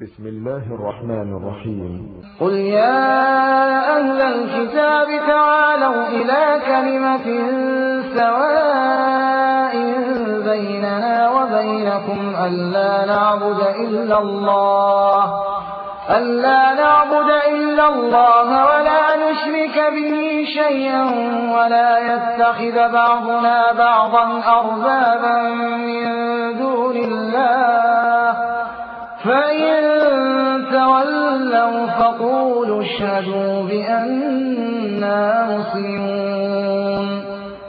بسم الله الرحمن الرحيم قل يا أهل الكتاب تعالوا إلى كلمة سواء بيننا وبينكم ألا نعبد إلا الله ألا نعبد إلا الله ولا نشرك به شيئا ولا يتخذ بعضنا بعضا أربابا من دون الله فإن تولوا فقولوا اشهدوا بأننا مسلمون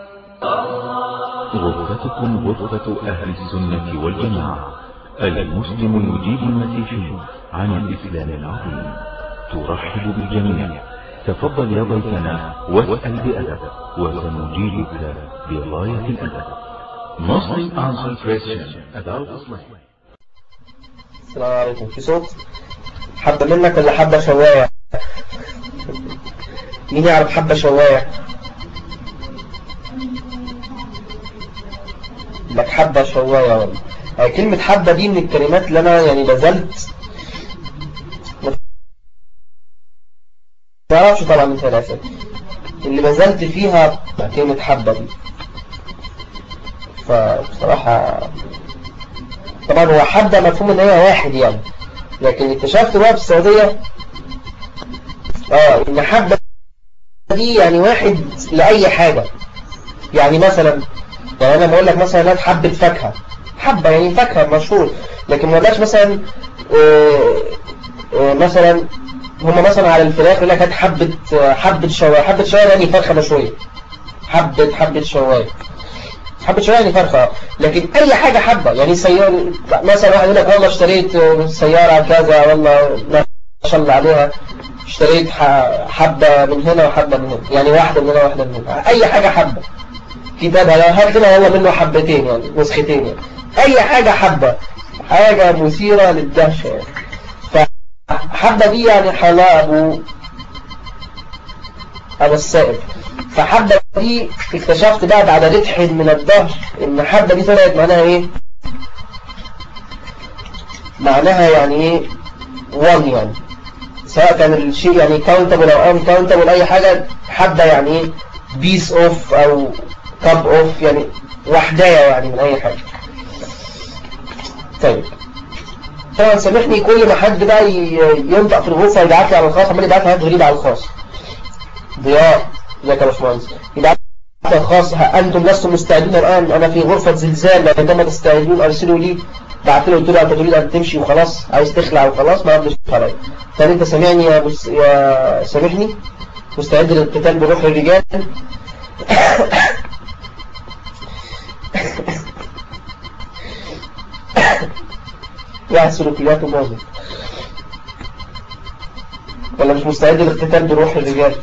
غرفتكم غرفة أهل السنة والجماعة المسلم يجيب المسيحي عن الإسلام العظيم ترحب بالجميع تفضل يا ضيفنا واسأل بأدب وسنجيبك بغاية الأدب Muslim answer question about Islam السلام عليكم في صوت حبة منك ولا حبة شواية مين يعرف حبة شواية لك حبة شواية ولا يعني كلمة حبة دي من الكلمات اللي أنا يعني بذلت ما تعرفش طبعا انت الأسف اللي بذلت فيها كلمة حبة دي فبصراحة طبعا هو حبة مفهوم ان هي واحد يعني لكن اكتشفت بقى في السعودية اه ان حبة دي يعني واحد لأي حاجة يعني مثلا يعني انا بقول لك مثلا هات حبة فاكهة حبة يعني فاكهة مشهور لكن ما قالكش مثلا آه آه مثلا هما مثلا على الفراخ يقول لك هات حبة حبة شوايه حبة شوايه يعني فرخة مشوية حبة حبة شوايه حبة شوية يعني فرخة لكن أي حاجة حبة يعني سيارة مثلا واحد يقول لك والله اشتريت سيارة كذا والله ما شاء الله عليها اشتريت حبة من هنا وحبة من هنا يعني واحدة من هنا وواحدة من هنا أي حاجة حبة كتابها لو هات لنا والله منه حبتين يعني نسختين يعني أي حاجة حبة حاجة مثيرة للدهشة يعني فحبة دي يعني حلا أبو أبو السائب فحبة دي اكتشفت بقى بعد رتح من الظهر ان حبة دي طلعت معناها ايه معناها يعني ايه وان يعني سواء كان الشيء يعني كاونتبل او ان كاونتبل اي حاجة حبة يعني ايه بيس اوف او كاب اوف يعني وحداية يعني من اي حاجة طيب طبعا سامحني كل ما حد بقى ينطق في الغرفة يبعت لي على الخاص عمال يبعت لي حاجات غريبة على الخاص ضياء ازيك يا باشمهندس يبقى خاص انتم لستم مستعدون الان انا في غرفة زلزال عندما تستعدون ارسلوا لي بعت له قلت له انت تريد ان تمشي وخلاص عايز تخلع وخلاص ما ردش عليا طب انت سامعني يا بس يا سامحني مستعد للقتال بروح الرجال يا سلوكياته باظت ولا مش مستعد للقتال بروح الرجال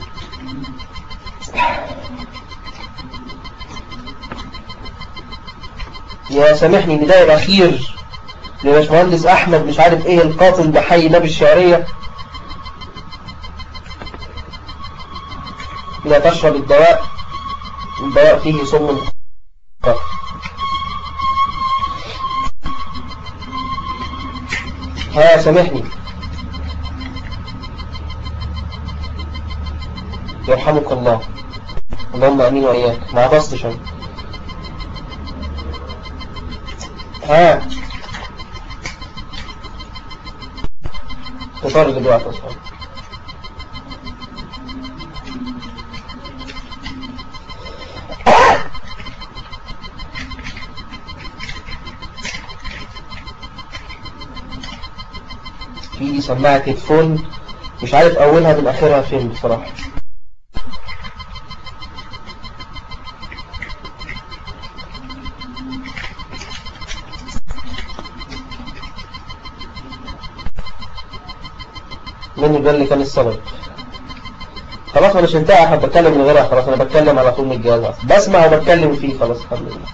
يا سامحني نداء الأخير لباشمهندس أحمد مش عارف إيه القاتل بحي نبي الشعرية لا تشرب الدواء الدواء فيه سم قاتل ها سامحني يرحمك الله اللهم امين واياك ما عطستش انا ها تطار دلوقتي اصلا في سماعة هيدفون مش عارف اولها من اخرها فين بصراحة مني ده اللي كان السبب خلاص انا مش انتهى احنا بتكلم من غيرها خلاص انا بتكلم على طول من الجهاز بسمع وبتكلم فيه خلاص الحمد لله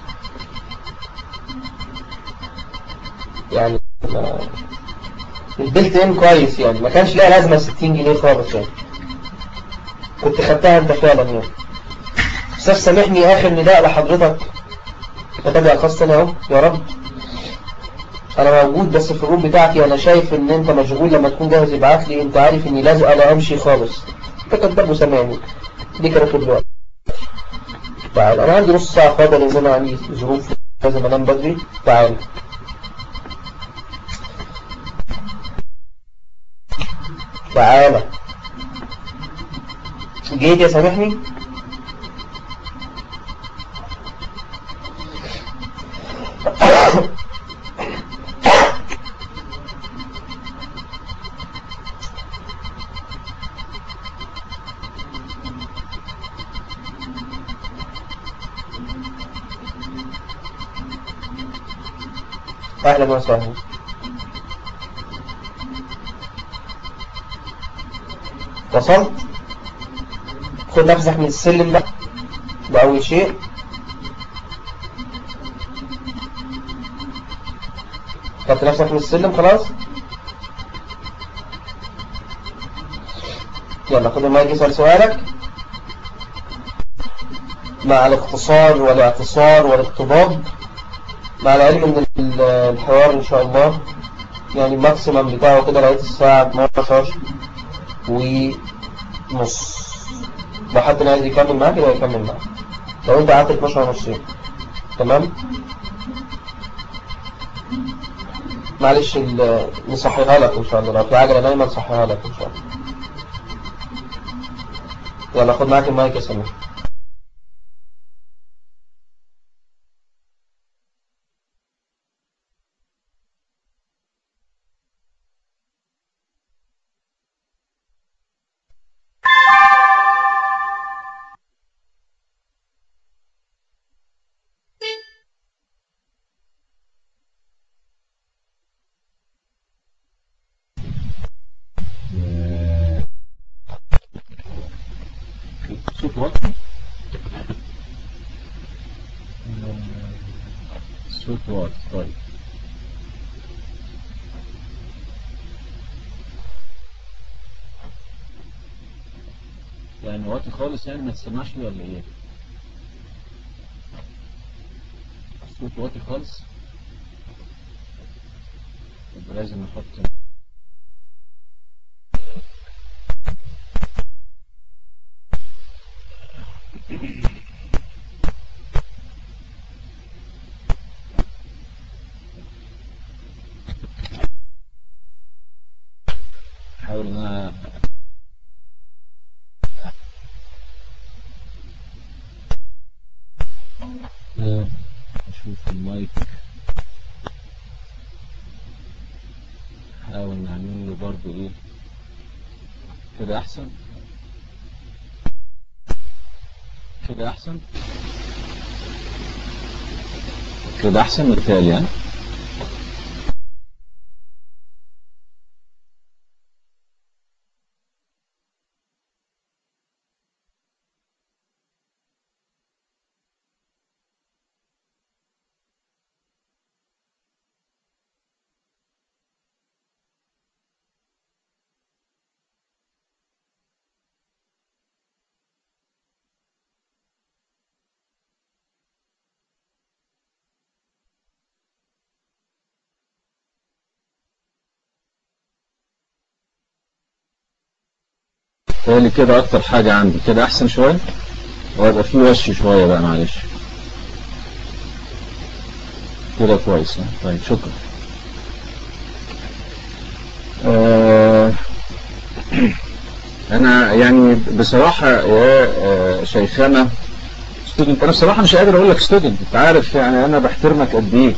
يعني ما... البلت ان كويس يعني ما كانش ليها لازمه 60 جنيه خالص يعني كنت خدتها انت فعلا يعني استاذ سامحني اخر نداء لحضرتك كتب لي الخاص تاني اهو يا رب انا موجود بس في الروم بتاعتي انا شايف ان انت مشغول لما تكون جاهز ابعت لي انت عارف اني لازم انا امشي خالص انت كذاب وسامعني دي كانت الوقت تعال انا عندي نص ساعة فاضية لان انا عندي ظروف لازم انام بدري تعال تعال جيت يا سامحني اهلا وسهلا وصلت خد نفسك من السلم ده ده اول شيء حط نفسك من السلم خلاص يلا خد المايك اسال سؤالك مع الاختصار والاعتصار والاقتضاب مع العلم ان ال- الحوار ان شاء الله يعني الماكسيمم بتاعه كده لغايه الساعه 12 ونص لو حد عايز يكمل معاك يبقى يكمل معاك لو انت قعدت 12 ونص تمام معلش ال- نصحيها لك ان شاء الله لو في عجله نايمه نصحيها لك ان شاء الله يلا خد معاك المايك يا سمير صوت واطي صوت واطي طيب يعني واطي خالص يعني ما تسمعش لي ولا ايه صوت واطي خالص يبقى لازم نحط حاول ان انا آه، اشوف المايك حاول نعمل له برضو ايه كده احسن كده احسن كده احسن بالتالي ها بالتالي كده اكتر حاجة عندي كده احسن شوية ويبقى في وش شوية بقى معلش كده كويس ها؟ طيب شكرا آه انا يعني بصراحة يا آه، شيخنا ستودنت انا بصراحة مش قادر اقول لك ستودنت انت عارف يعني انا بحترمك قد ايه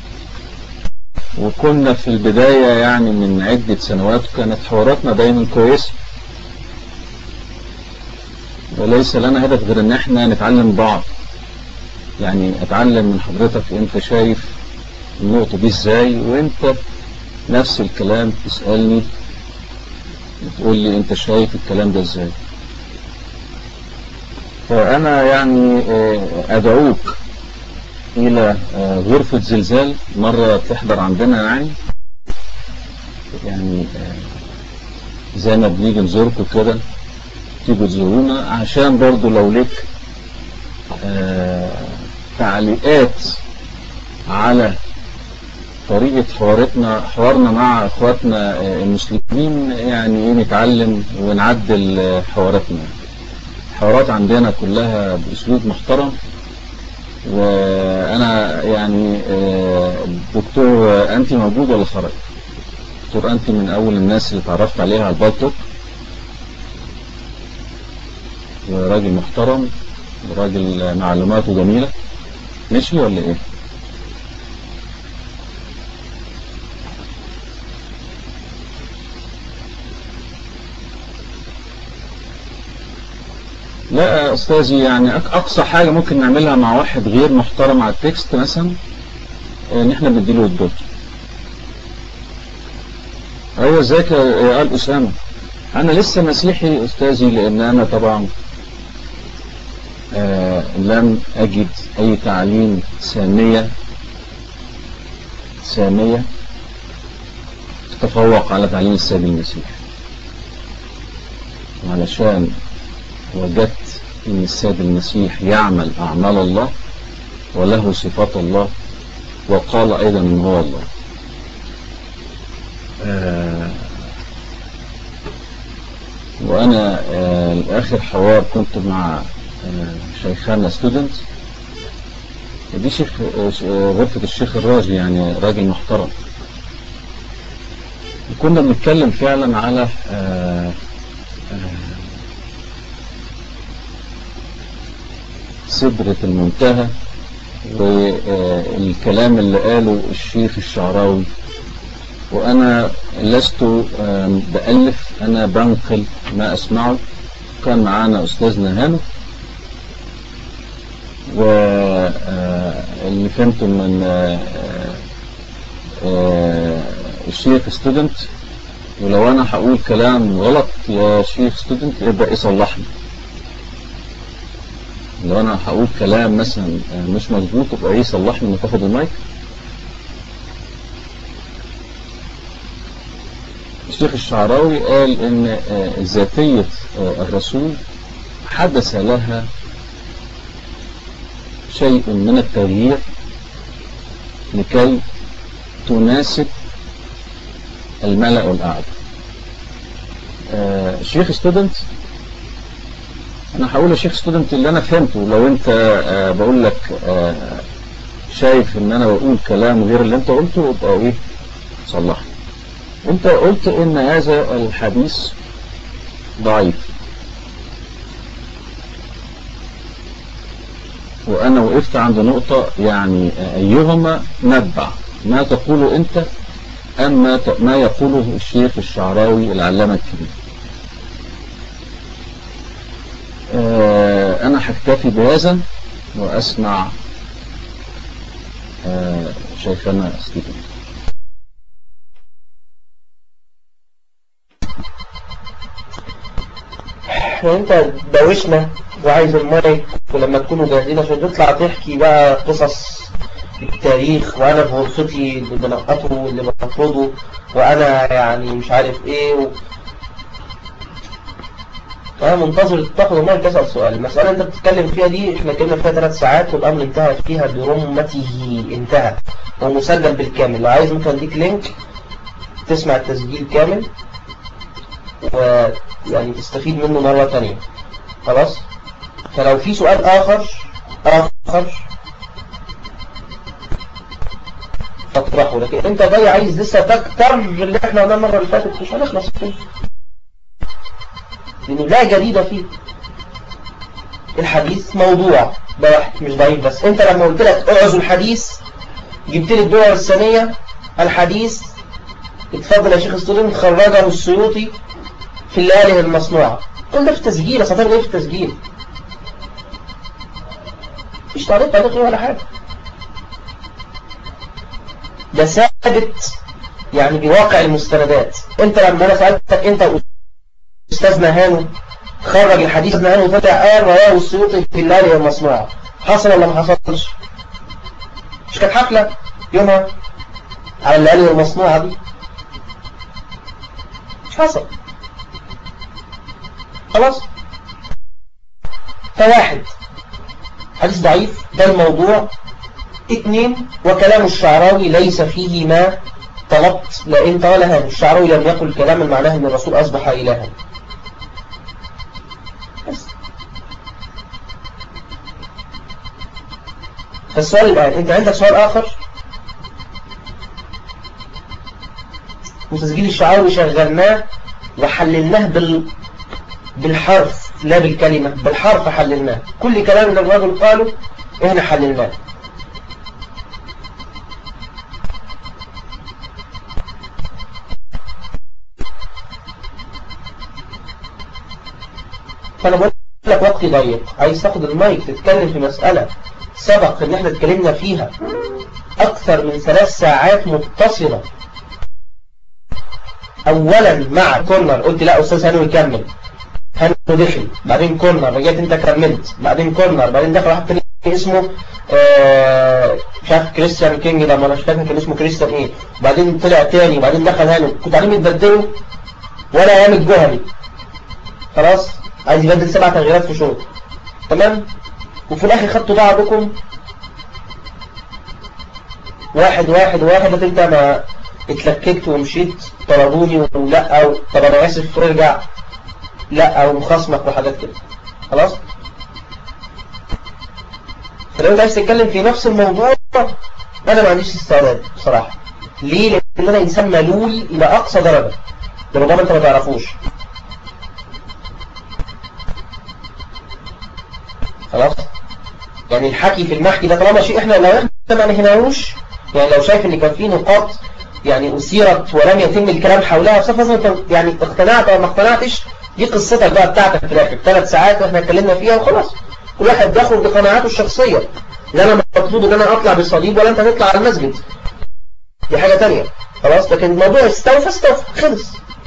وكنا في البداية يعني من عدة سنوات كانت حواراتنا دايما كويسة وليس لنا هدف غير ان احنا نتعلم بعض يعني اتعلم من حضرتك انت شايف النقطة دي ازاي وانت نفس الكلام تسألني وتقول لي انت شايف الكلام ده ازاي فانا يعني آه، ادعوك الى آه، غرفة زلزال مرة تحضر عندنا يعني يعني آه، زي ما بنيجي نزوركم كده تيجوا تزورونا عشان برضو لو لك آه، تعليقات على طريقة حوارتنا حوارنا مع اخواتنا المسلمين يعني ايه نتعلم ونعدل حواراتنا الحوارات عندنا كلها باسلوب محترم وانا يعني دكتور انتي موجود ولا خرج دكتور انتي من اول الناس اللي اتعرفت عليها على البالتوك وراجل محترم وراجل معلوماته جميلة مشي ولا ايه لا استاذي يعني اقصى حاجة ممكن نعملها مع واحد غير محترم على التكست مثلا ان احنا بنديله الدوت ايوه ازيك يا قال اسامة انا لسه مسيحي استاذي لان انا طبعا آه لم اجد اي تعليم سامية سامية تتفوق على تعليم السيد المسيح علشان وجدت ان السيد المسيح يعمل اعمال الله وله صفات الله وقال ايضا ان هو الله آه وانا آه اخر حوار كنت مع آه شيخنا ستودنت دي شيخ غرفة الشيخ الراجي يعني راجل محترم كنا بنتكلم فعلا على سدرة المنتهى والكلام اللي قاله الشيخ الشعراوي وأنا لست بألف أنا بنقل ما أسمعه كان معانا أستاذنا هانو واللي فهمته من الشيخ ستودنت ولو أنا هقول كلام غلط يا شيخ ستودنت يبقى يصلحني لو انا هقول كلام مثلا مش مظبوط يبقى ايه يصلحني لما تاخد المايك الشيخ الشعراوي قال ان ذاتية الرسول حدث لها شيء من التغيير لكي تناسب الملأ الأعلى شيخ ستودنت انا هقول لشيخ ستودنت اللي انا فهمته لو انت آه بقول لك آه شايف ان انا بقول كلام غير اللي انت قلته يبقى ايه صلحني انت قلت ان هذا الحديث ضعيف وانا وقفت عند نقطة يعني ايهما نبع ما تقوله انت ام ما يقوله الشيخ الشعراوي العلامة الكبير أنا هكتفي بهذا وأسمع شيخنا ستيفن انت دوشنا وعايز المايك ولما تكونوا جاهزين عشان تطلع تحكي بقى قصص التاريخ وانا في غرفتي اللي بنقطه واللي بفرضه وانا يعني مش عارف ايه و... انا منتظر تاخد المايك تسأل سؤال المسألة اللي انت بتتكلم فيها دي احنا اتكلمنا فيها ثلاث ساعات والامر انتهى فيها برمته انتهى هو مسجل بالكامل لو عايز ممكن اديك لينك تسمع التسجيل كامل ويعني تستفيد منه مرة تانية خلاص فلو في سؤال اخر اخر تطرحه لكن انت جاي عايز لسه تكتر اللي احنا قلناه المرة اللي فاتت مش هنخلص فيه لأنه لا جديد فيه الحديث موضوع ده واحد مش ضعيف بس انت لما قلت لك اعزو الحديث جبت لي الدول الثانية الحديث اتفضل يا شيخ ستودنت خرجه السيوطي في الليالي المصنوعة قل ده في التسجيل اصلا ايه في التسجيل مش تعليق عليك ولا حاجة ده ثابت يعني بواقع المستندات انت لما انا سألتك انت استاذنا هانو خرج الحديث ابن هانو فتح قال رواه السيوطي في الليالي المصنوعة حصل ولا ما حصلش مش كانت حفلة يومها على الليالي المصنوعة دي مش حصل خلاص فواحد حديث ضعيف ده الموضوع اثنين وكلام الشعراوي ليس فيه ما طلبت لا انت ولا هذا الشعراوي لم يقل كلاما معناه ان الرسول اصبح الها بس فالسؤال الآن أنت عندك سؤال آخر وتسجيل الشعراوي شغلناه وحللناه بال... بالحرف لا بالكلمة بالحرف حللناه كل كلام اللي الرجل قاله احنا حللناه فانا بقول لك وقتي ضيق عايز تاخد المايك تتكلم في مسألة سبق ان احنا اتكلمنا فيها اكثر من ثلاث ساعات متصلة اولا مع كورنر قلت لا استاذ هانو يكمل هانو دخل بعدين كورنر رجعت انت كملت بعدين كورنر بعدين دخل واحد تاني اسمه آه مش عارف كريستيان كينج ده ما انا مش فاكر كان اسمه كريستيان ايه بعدين طلع تاني بعدين دخل هانو كنت عليهم يتبدلوا ولا ايام الجهري خلاص عايز يبدل سبع تغييرات في شوط تمام وفي الاخر خدتوا بعضكم واحد واحد واحد انت ما اتلككت ومشيت طردوني ولا او طب انا اسف ارجع لا او مخاصمك وحاجات كده خلاص فلو انت عايز تتكلم في نفس الموضوع انا ما عنديش استعداد بصراحه ليه لان انا انسان ملول الى اقصى درجه لربما انت ما تعرفوش خلاص يعني الحكي في المحكي ده طالما شيء احنا لو احنا ما نهناهوش يعني لو شايف ان كان في نقاط يعني أثيرت ولم يتم الكلام حولها بصفة انت يعني اقتنعت او ما اقتنعتش دي قصتك بقى بتاعتك في الاخر ثلاث ساعات واحنا اتكلمنا فيها وخلاص كل واحد بياخد بقناعاته الشخصية لا انا مطلوب ان انا اطلع بالصليب ولا انت تطلع على المسجد دي حاجة تانية خلاص لكن الموضوع استوفى استوفى خلص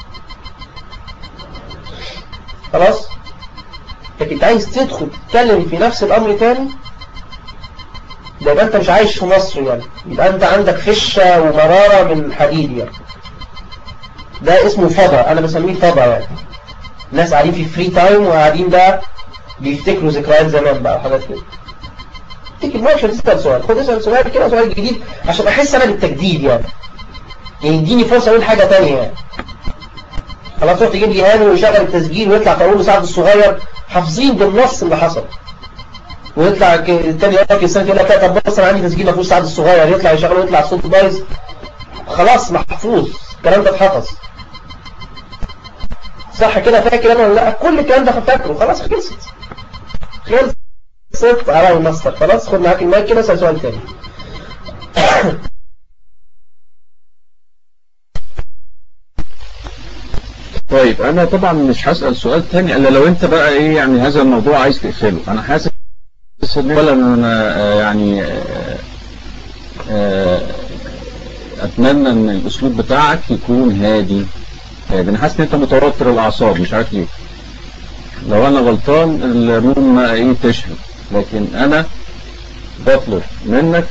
خلاص لكن انت عايز تدخل تتكلم في نفس الامر تاني ده يبقى انت مش عايش في مصر يعني يبقى انت عندك خشة ومرارة من الحديد يعني ده اسمه فضا انا بسميه فضا يعني ناس قاعدين في فري تايم وقاعدين بقى بيفتكروا ذكريات زمان بقى وحاجات كده تيجي ما مش هتسأل سؤال خد اسأل سؤال كده سؤال جديد عشان احس انا بالتجديد يعني يعني يديني فرصة اقول حاجة تانية يعني خلاص تروح تجيب لي هاني ويشغل التسجيل ويطلع تقول له سعد الصغير حافظين بالنص اللي حصل ويطلع التاني يقول لك السنة يقول لك لا طب بص انا عندي تسجيل ما فيهوش سعد الصغير يطلع يشغله ويطلع الصوت بايظ خلاص محفوظ الكلام ده اتحفظ صح كده فاكر انا ولا لا كل الكلام ده فاكره خلاص خلصت خلصت على الماستر خلاص خد معاك المايك كده اسال سؤال تاني طيب انا طبعا مش هسأل سؤال تاني الا لو انت بقى ايه يعني هذا الموضوع عايز تقفله انا حاسس ان ولا انا آه، يعني آه، آه، اتمنى ان الاسلوب بتاعك يكون هادي هادي انا حاسس ان انت متوتر الاعصاب مش عارف ليه لو انا غلطان الروم ما ايه تشهد لكن انا بطلب منك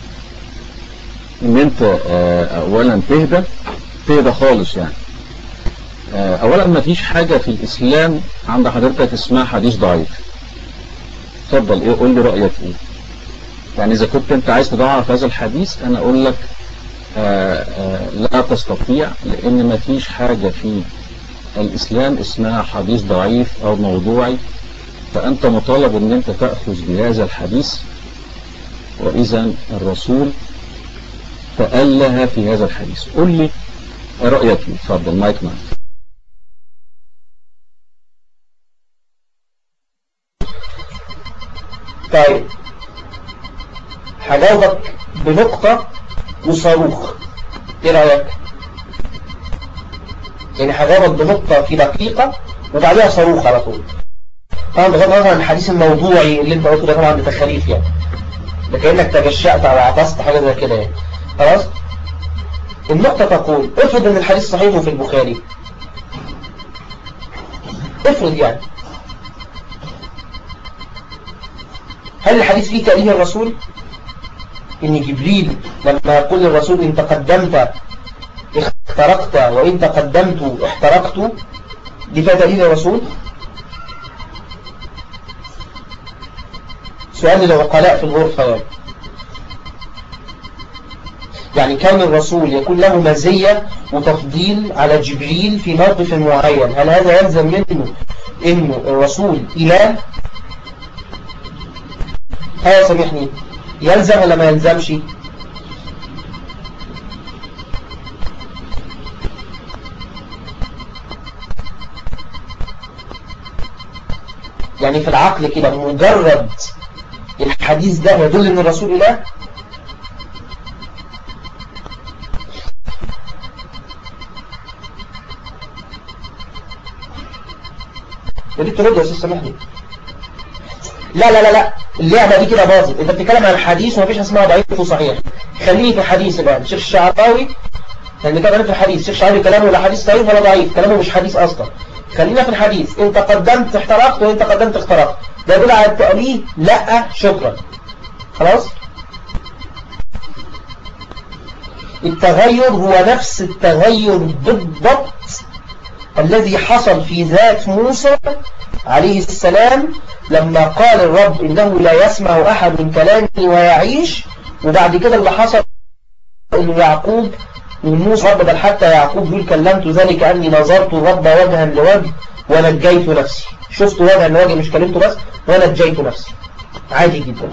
ان انت آه، اولا تهدى تهدى خالص يعني آه، اولا ما فيش حاجة في الاسلام عند حضرتك اسمها حديث ضعيف اتفضل ايه قول لي رأيك ايه يعني اذا كنت انت عايز تضعف هذا الحديث انا اقول لك آه، آه، لا تستطيع لان ما فيش حاجة في الاسلام اسمها حديث ضعيف او موضوعي فانت مطالب ان انت تأخذ بهذا الحديث واذا الرسول تأله في هذا الحديث قل لي رأيك ايه اتفضل مايك معك طيب هجاوبك بنقطة وصاروخ ايه رأيك يعني هجاوبك بنقطة في دقيقة وبعدها صاروخ على طول طبعا بغض النظر عن الحديث الموضوعي اللي انت قلته ده طبعا ده تخاريف يعني ده كأنك تجشأت او عطست حاجة زي كده يعني خلاص النقطة تقول افرض ان الحديث صحيح في البخاري افرض يعني هل الحديث فيه تأليه الرسول ان جبريل لما يقول للرسول ان تقدمت اخترقت وان تقدمت احترقت دي فيها تأليه الرسول سؤال للعقلاء في الغرفة يعني يعني كون الرسول يكون له مزية وتفضيل على جبريل في موقف معين هل هذا يلزم منه انه الرسول اله ها سامحني يلزم ولا ما يلزمش يعني في العقل كده مجرد الحديث ده يدل ان الرسول اله يا ريت ترد يا استاذ سامحني لا لا لا لا اللعبه دي كده باظت انت بتتكلم عن الحديث ومفيش حاجه ضعيف وصحيح خليني في الحديث الان شيخ الشعراوي لان كده في الحديث الشيخ الشعراوي كلامه لا حديث صحيح ولا ضعيف كلامه مش حديث اصلا خلينا في الحديث انت قدمت احترقت وانت قدمت اخترقت ده يدل على التأليه لا شكرا خلاص التغير هو نفس التغير بالضبط الذي حصل في ذات موسى عليه السلام لما قال الرب إنه لا يسمع أحد من كلامي ويعيش وبعد كده اللي حصل إنه يعقوب وموسى رب بل حتى يعقوب يقول كلمت ذلك أني نظرت الرب وجها لوجه ونجيت نفسي شفت وجها لوجه مش كلمته بس ونجيت نفسي عادي جدا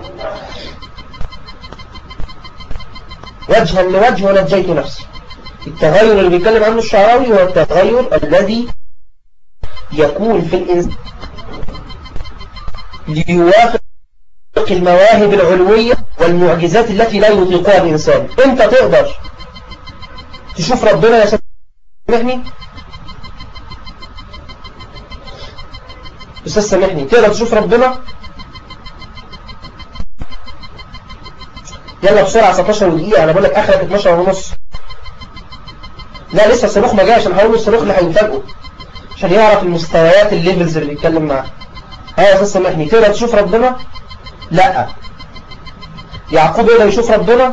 وجها لوجه ونجيت نفسي التغير اللي بيتكلم عنه الشعراوي هو التغير الذي يكون في الإنسان ليوافق المواهب العلوية والمعجزات التي لا يطيقها الإنسان انت تقدر تشوف ربنا يا سامحني أستاذ سامحني تقدر تشوف ربنا يلا بسرعة 16 دقيقة أنا بقول لك آخرك 12 ونص لا لسه الصاروخ ما جاش انا هقول له الصاروخ اللي هينفجئه عشان يعرف المستويات الليفلز اللي بيتكلم معاها ها يا استاذ سامحني تقدر تشوف ربنا لا يعقوب يقدر يشوف ربنا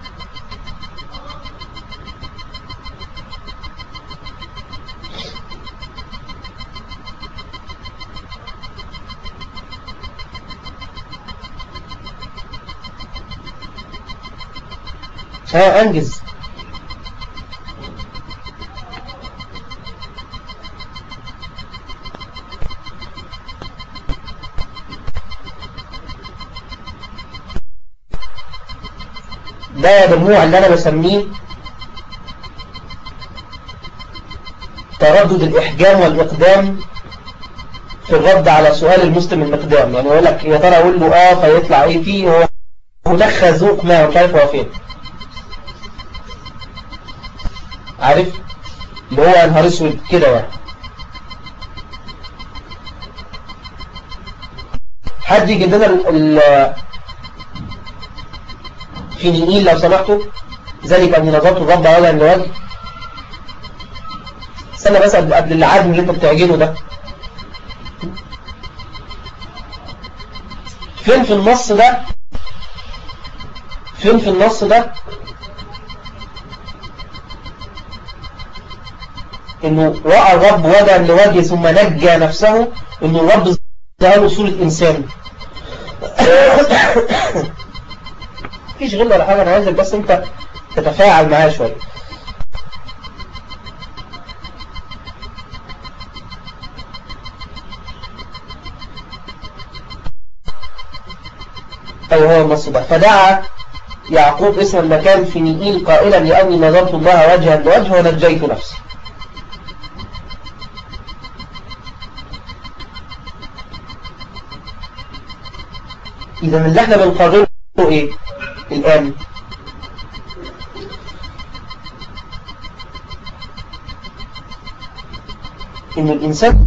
ها انجز ده يا مجموع اللي انا بسميه تردد الاحجام والاقدام في الرد على سؤال المسلم المقدام يعني يقول لك يا ترى اقول له اه فيطلع ايه فيه هو هناك خازوق ما مش عارف هو فين عارف اللي هو نهار اسود كده يعني حد يجيب لنا ال في نيل لو سمحتوا ذلك أني نظرت الرب وجها لوجه استنى بس قبل قبل العدم اللي انت بتعجنه ده فين في النص ده فين في النص ده انه رأى الرب وجها لوجه ثم نجى نفسه انه الرب ظهر له صورة انسان مفيش غل ولا حاجة انا عايزك بس انت تتفاعل معايا شوية ايوه هو النص ده فدعا يعقوب اسم المكان في نيئيل قائلا لأني نظرت الله وجها لوجه ونجيت نفسي إذا اللي احنا بنقرره ايه الآن إن الإنسان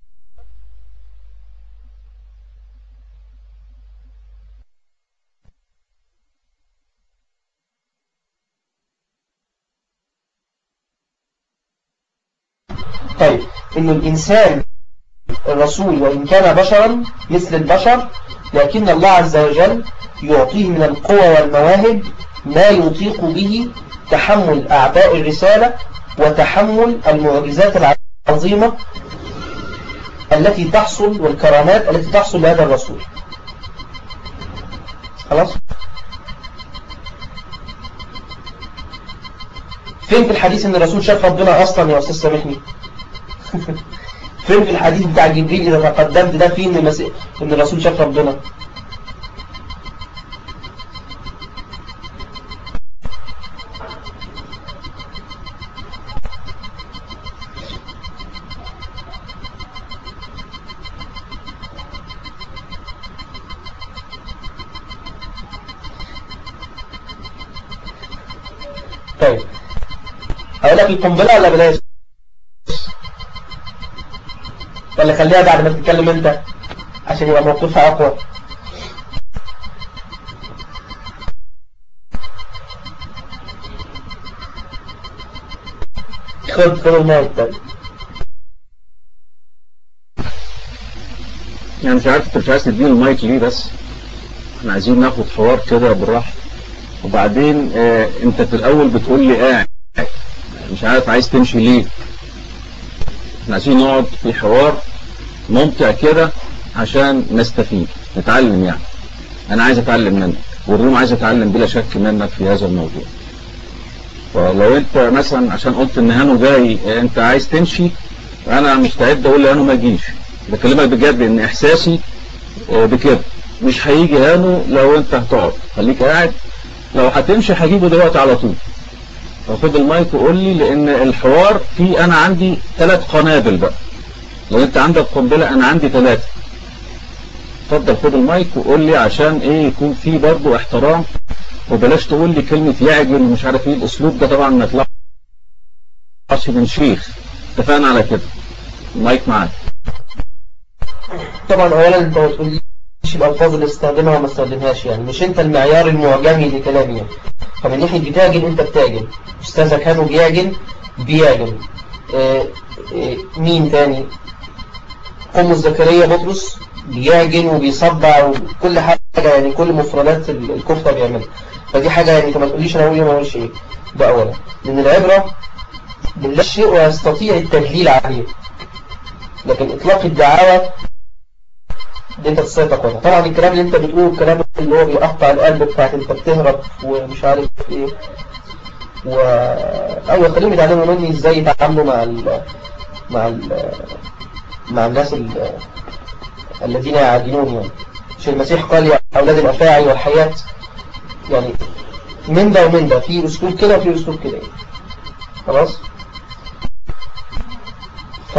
طيب إن الإنسان الرسول وإن كان بشرا مثل البشر لكن الله عز وجل يعطيه من القوى والمواهب ما يطيق به تحمل أعباء الرسالة وتحمل المعجزات العظيمة التي تحصل والكرامات التي تحصل لهذا الرسول خلاص فين في الحديث ان الرسول شاف ربنا اصلا يا استاذ سامحني فين في الحديث بتاع جبريل اذا تقدمت ده فين ان المس- ان الرسول شاف ربنا طيب هقول لك القنبله ولا بلاش ولا خليها بعد ما تتكلم انت عشان يبقى موقفها اقوى خد خد المايك طيب يعني مش عارف انت مش عايز تديني المايك ليه بس احنا عايزين ناخد حوار كده بالراحه وبعدين اه انت في الاول بتقول لي قاعد مش عارف عايز تمشي ليه احنا عايزين نقعد في حوار ممتع كده عشان نستفيد نتعلم يعني انا عايز اتعلم منك والروم عايز اتعلم بلا شك منك في هذا الموضوع فلو انت مثلا عشان قلت ان هانو جاي اه، انت عايز تمشي انا مستعد اقول لهانو ما يجيش بكلمك بجد ان احساسي اه، بكده مش هيجي هانو لو انت هتقعد خليك قاعد لو هتمشي هجيبه دلوقتي على طول فخد المايك وقول لي لان الحوار فيه انا عندي ثلاث قنابل بقى لو انت عندك قنبله انا عندي ثلاثه اتفضل خد المايك وقول لي عشان ايه يكون في برضه احترام وبلاش تقول لي كلمه يعجل ومش عارف ايه الاسلوب ده طبعا ما يطلعش من شيخ اتفقنا على كده المايك معاك طبعا اولا انت ما تقوليش الالفاظ اللي استخدمها وما استخدمهاش يعني مش انت المعيار المعجمي لكلامي يعني فمن ناحيه بتاجل انت بتاجل استاذك كانوا بيعجل بيعجل آه آه مين تاني قم زكريا بطرس بيعجن وبيصدع وكل حاجة يعني كل مفردات ال- الكفتة بيعملها فدي حاجة يعني انت ما تقوليش انا اقول ايه ما اقولش ايه ده اولا لان العبرة بالله الشيء ويستطيع التدليل عليه لكن اطلاق الدعاوى دي انت تستطيع تاخدها طبعا الكلام اللي انت بتقوله الكلام اللي هو بيقطع القلب بتاعت انت بتهرب ومش عارف ايه و ايوه خليهم يتعلموا مني ازاي يتعاملوا مع ال... مع ال... مع الناس ال... الذين يعادلون يعني مش المسيح قال يا اولاد الافاعي والحياة يعني من ده ومن ده في اسلوب كده وفي اسلوب كده يعني. خلاص ف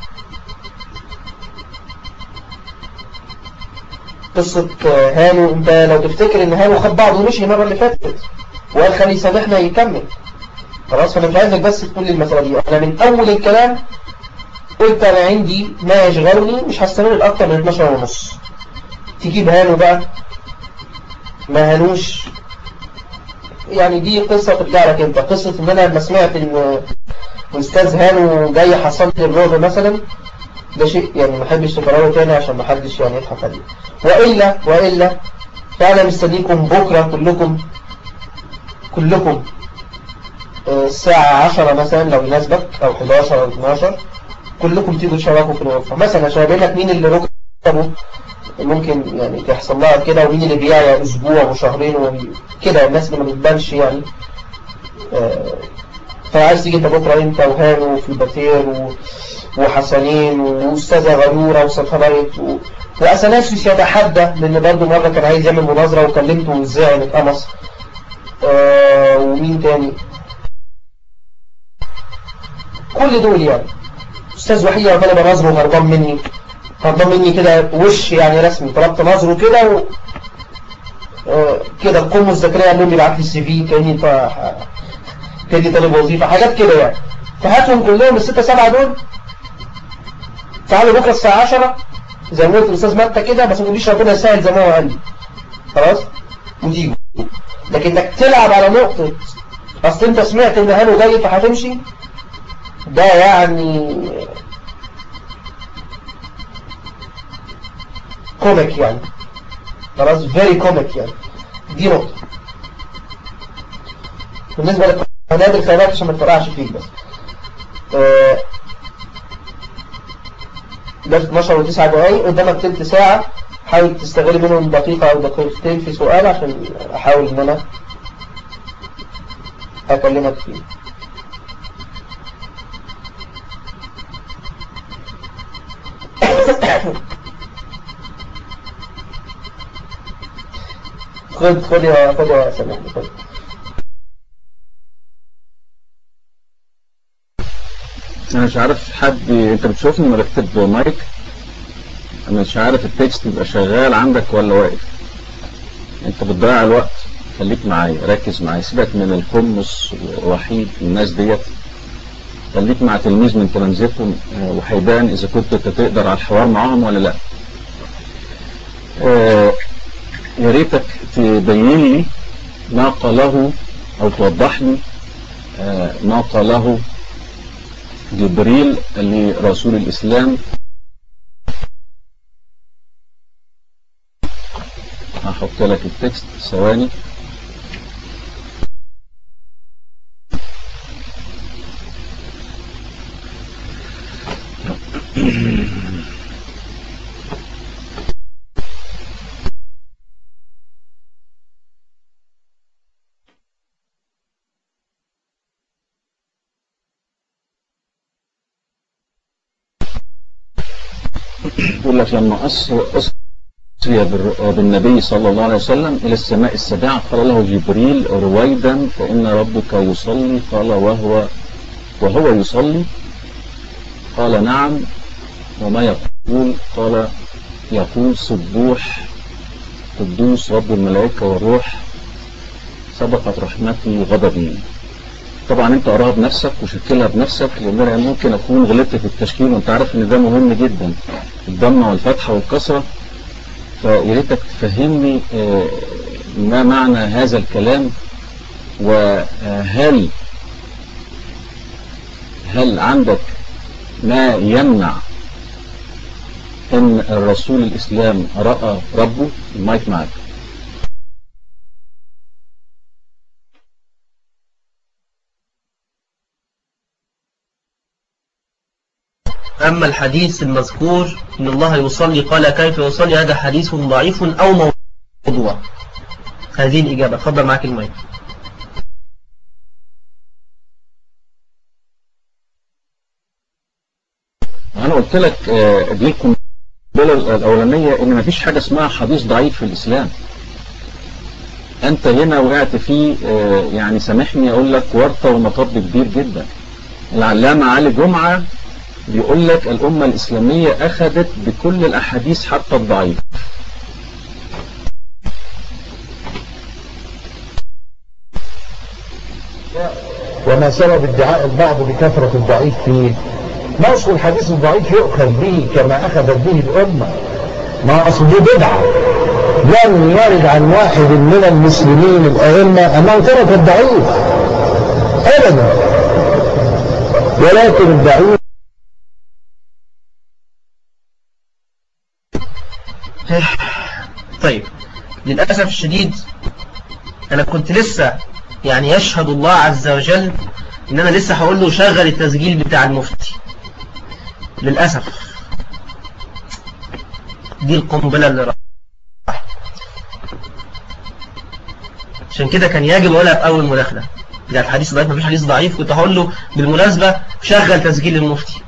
قصة هانو انت لو تفتكر ان هانو خد بعضه ومشي المرة اللي فاتت وقال خلي يسامحنا يكمل خلاص فانا مش عايزك بس تقول لي المسألة دي انا من اول الكلام قلت انا عندي ما يشغلني مش هستمر اكتر من 12 ونص تجيب هانو بقى ما هانوش يعني دي قصة ترجع لك انت قصة ان انا لما سمعت ان استاذ هانو جاي حصل لي الرعب مثلا ده شيء يعني ما احبش تكرره تاني عشان ما حدش يعني يضحك عليه والا والا فانا مستنيكم بكره كلكم كلكم آه، الساعة 10 مثلا لو يناسبك او 11 او 12 كلكم تيجوا تشاركوا في الغرفة مثلا عشان ابين لك مين اللي ركبه ممكن يعني تحصل لها كده ومين اللي بيعيا اسبوع وشهرين وكده الناس اللي ما بتبانش يعني آه، فعايز تيجي انت بكره انت وهانو في الباتير و... وحسنين واستاذه غيوره وصفريت و... واثناسيوس يتحدى لان برضه مره كان عايز يعمل مناظره وكلمته ازاي نتقمص آه ومين تاني كل دول يعني استاذ وحيد عمال بنظره وهربان مني هربان مني كده وش يعني رسمي طلبت نظره كده و... آه كده القم الزكريا قال لهم يبعت لي السي في كاني ف... كاني طالب وظيفه حاجات كده يعني فهاتهم كلهم الستة سبعة دول تعالوا بكرة الساعة 10 زي ما قلت الأستاذ متى كده بس ما تقوليش ربنا يسهل زي ما هو قال لي خلاص وتيجوا لكن انك تلعب على نقطة أصل أنت سمعت إن هانو جاي فهتمشي ده يعني كوميك يعني خلاص فيري كوميك يعني دي نقطة بالنسبة للقناة الخيرات عشان ما تفرقعش فيك بس آه، ده 12 و9 دقايق قدامك تلت ساعة حاول تستغل منهم دقيقة أو دقيقتين في سؤال عشان أحاول إن أنا أكلمك فيه خد خد يا خد يا سلام خد انا مش عارف حد انت بتشوفني مرتب مايك انا مش عارف التكست يبقى شغال عندك ولا واقف انت بتضيع الوقت خليك معايا ركز معايا سيبك من الخمس وحيد الناس ديت خليك مع تلميذ من تلامذتهم آه، وهيبان اذا كنت انت تقدر على الحوار معاهم ولا لا آه، يا ريتك تبين لي ما قاله او توضح لي آه، ما قاله جبريل لرسول الإسلام هحط لك التكست ثواني يقول لك لما أسري أسري بال- بالنبي صلى الله عليه وسلم إلى السماء السابعة قال له جبريل رويدا فإن ربك يصلي قال وهو وهو يصلي قال نعم وما يقول قال يقول سبوح قدوس رب الملائكة والروح سبقت رحمتي غضبي طبعا انت قراها بنفسك وشكلها بنفسك لان انا ممكن اكون غلطت في التشكيل وانت عارف ان ده مهم جدا الضمه والفتحه والكسره فيا ريتك تفهمني آه، ما معنى هذا الكلام وهل هل عندك ما يمنع ان الرسول الاسلام راى ربه المايك معك أما الحديث المذكور إن الله يصلي قال كيف يصلي هذا حديث ضعيف أو موضوع هذه الإجابة تفضل معك المايك انا قلت لك آه، دي القنبله الاولانيه ان مفيش حاجه اسمها حديث ضعيف في الاسلام انت هنا وقعت فيه آه، يعني سامحني اقول لك ورطه ومطب كبير جدا العلامه علي جمعه بيقول لك الامه الاسلاميه اخذت بكل الاحاديث حتى الضعيف وما سبب ادعاء البعض بكثرة الضعيف فيه ما أصل الحديث الضعيف يؤخذ به كما أخذت به الأمة ما أصل دي بدعة لم يرد عن واحد من المسلمين الأئمة أنه ترك الضعيف أبدا ولكن الضعيف طيب للأسف الشديد أنا كنت لسه يعني يشهد الله عز وجل إن أنا لسه هقول له شغل التسجيل بتاع المفتي للأسف دي القنبلة اللي راحت عشان كده كان يجب أقولها في أول مداخلة ده الحديث ضعيف مفيش حديث ضعيف كنت هقول له بالمناسبة شغل تسجيل المفتي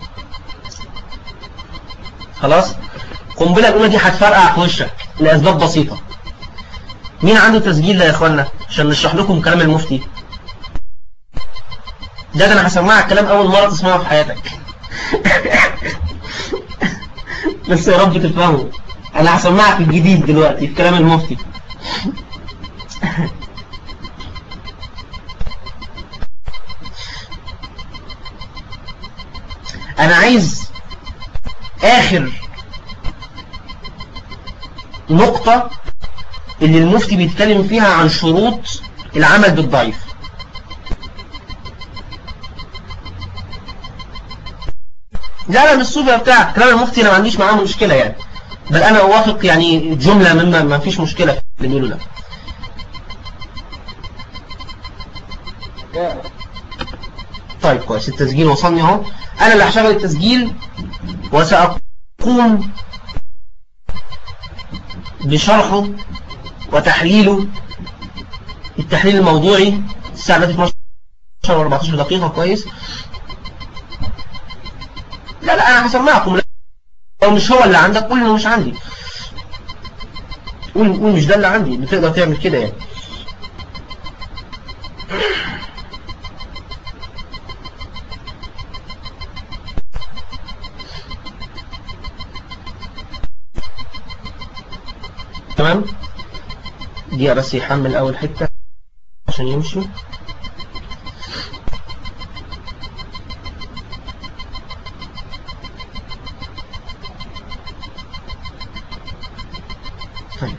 خلاص القنبلة الأولى دي هتفرقع في وشك لأسباب بسيطة مين عنده تسجيل ده يا إخوانا عشان نشرح لكم كلام المفتي ده, ده أنا هسمعك كلام أول مرة تسمعه في حياتك بس يا رب تفهمه أنا هسمعك الجديد دلوقتي في كلام المفتي أنا عايز آخر نقطة اللي المفتي بيتكلم فيها عن شروط العمل بالضعيف لا لا مش صوفي بتاع كلام المفتي انا ما عنديش معاه مشكلة يعني بل انا اوافق يعني جملة مما ما فيش مشكلة في اللي بيقوله ده طيب كويس التسجيل وصلني اهو انا اللي هشغل التسجيل وسأقوم بشرحه وتحليله التحليل الموضوعي الساعة دلوقتي 12 و 14 دقيقة كويس لا لا انا هسمعكم لو مش هو اللي عندك قول انه مش عندي قول قول مش ده اللي عندي بتقدر تعمل كده يعني تمام دي بس يحمل اول حتة عشان يمشي طيب.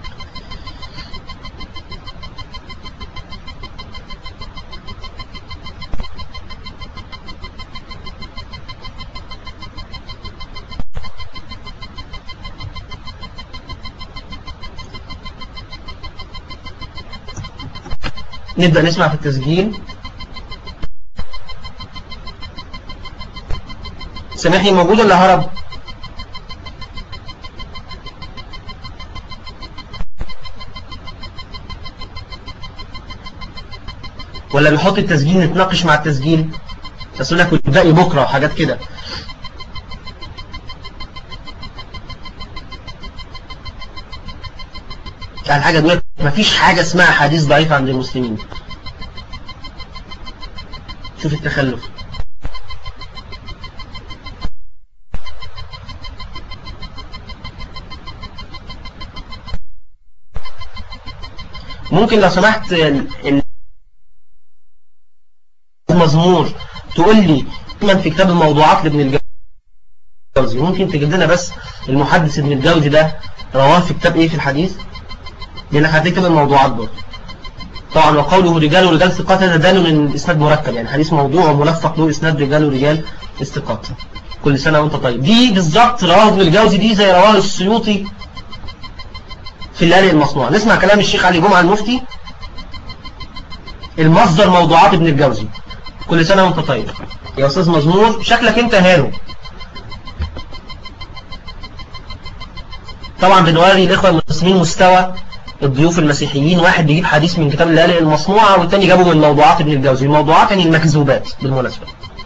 نبدأ نسمع في التسجيل سامحني موجود ولا هرب ولا بيحط التسجيل نتناقش مع التسجيل بس يقول لك ابدأي بكرة وحاجات كده يعني حاجة دلوقتي مفيش حاجة اسمها حديث ضعيف عند المسلمين شوف التخلف ممكن لو سمحت ال- المزمور تقول لي من في كتاب الموضوعات لابن الجوزي ممكن تجيب لنا بس المحدث ابن الجوزي ده رواه في كتاب ايه في الحديث لانك هتكتب الموضوعات برضه طبعا وقوله رجال ورجال ثقات هذا دال من اسناد مركب يعني حديث موضوع وملفق له اسناد رجال ورجال استقاط كل سنه وانت طيب دي بالظبط رواه ابن الجوزي دي زي رواه السيوطي في الليالي المصنوع نسمع كلام الشيخ علي جمعه المفتي المصدر موضوعات ابن الجوزي كل سنه وانت طيب يا استاذ مزمور شكلك انت هانو طبعا بنوري الاخوه المسلمين مستوى الضيوف المسيحيين واحد بيجيب حديث من كتاب الليالي المصنوعة والتاني جابه من موضوعات ابن الجوزي الموضوعات يعني المكذوبات بالمناسبة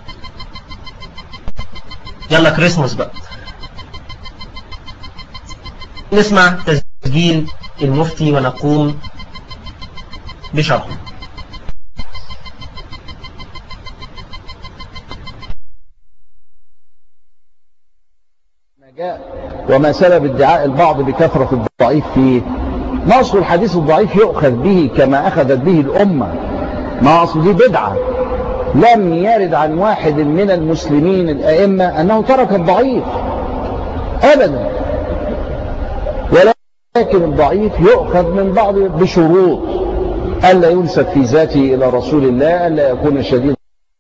يلا كريسماس بقى نسمع تسجيل المفتي ونقوم بشرحه وما سبب ادعاء البعض بكثرة الضعيف فيه ما أصل الحديث الضعيف يؤخذ به كما أخذت به الأمة ما أصل دي بدعة لم يرد عن واحد من المسلمين الأئمة أنه ترك الضعيف أبدا ولكن الضعيف يؤخذ من بعض بشروط ألا ينسب في ذاته إلى رسول الله ألا يكون شديد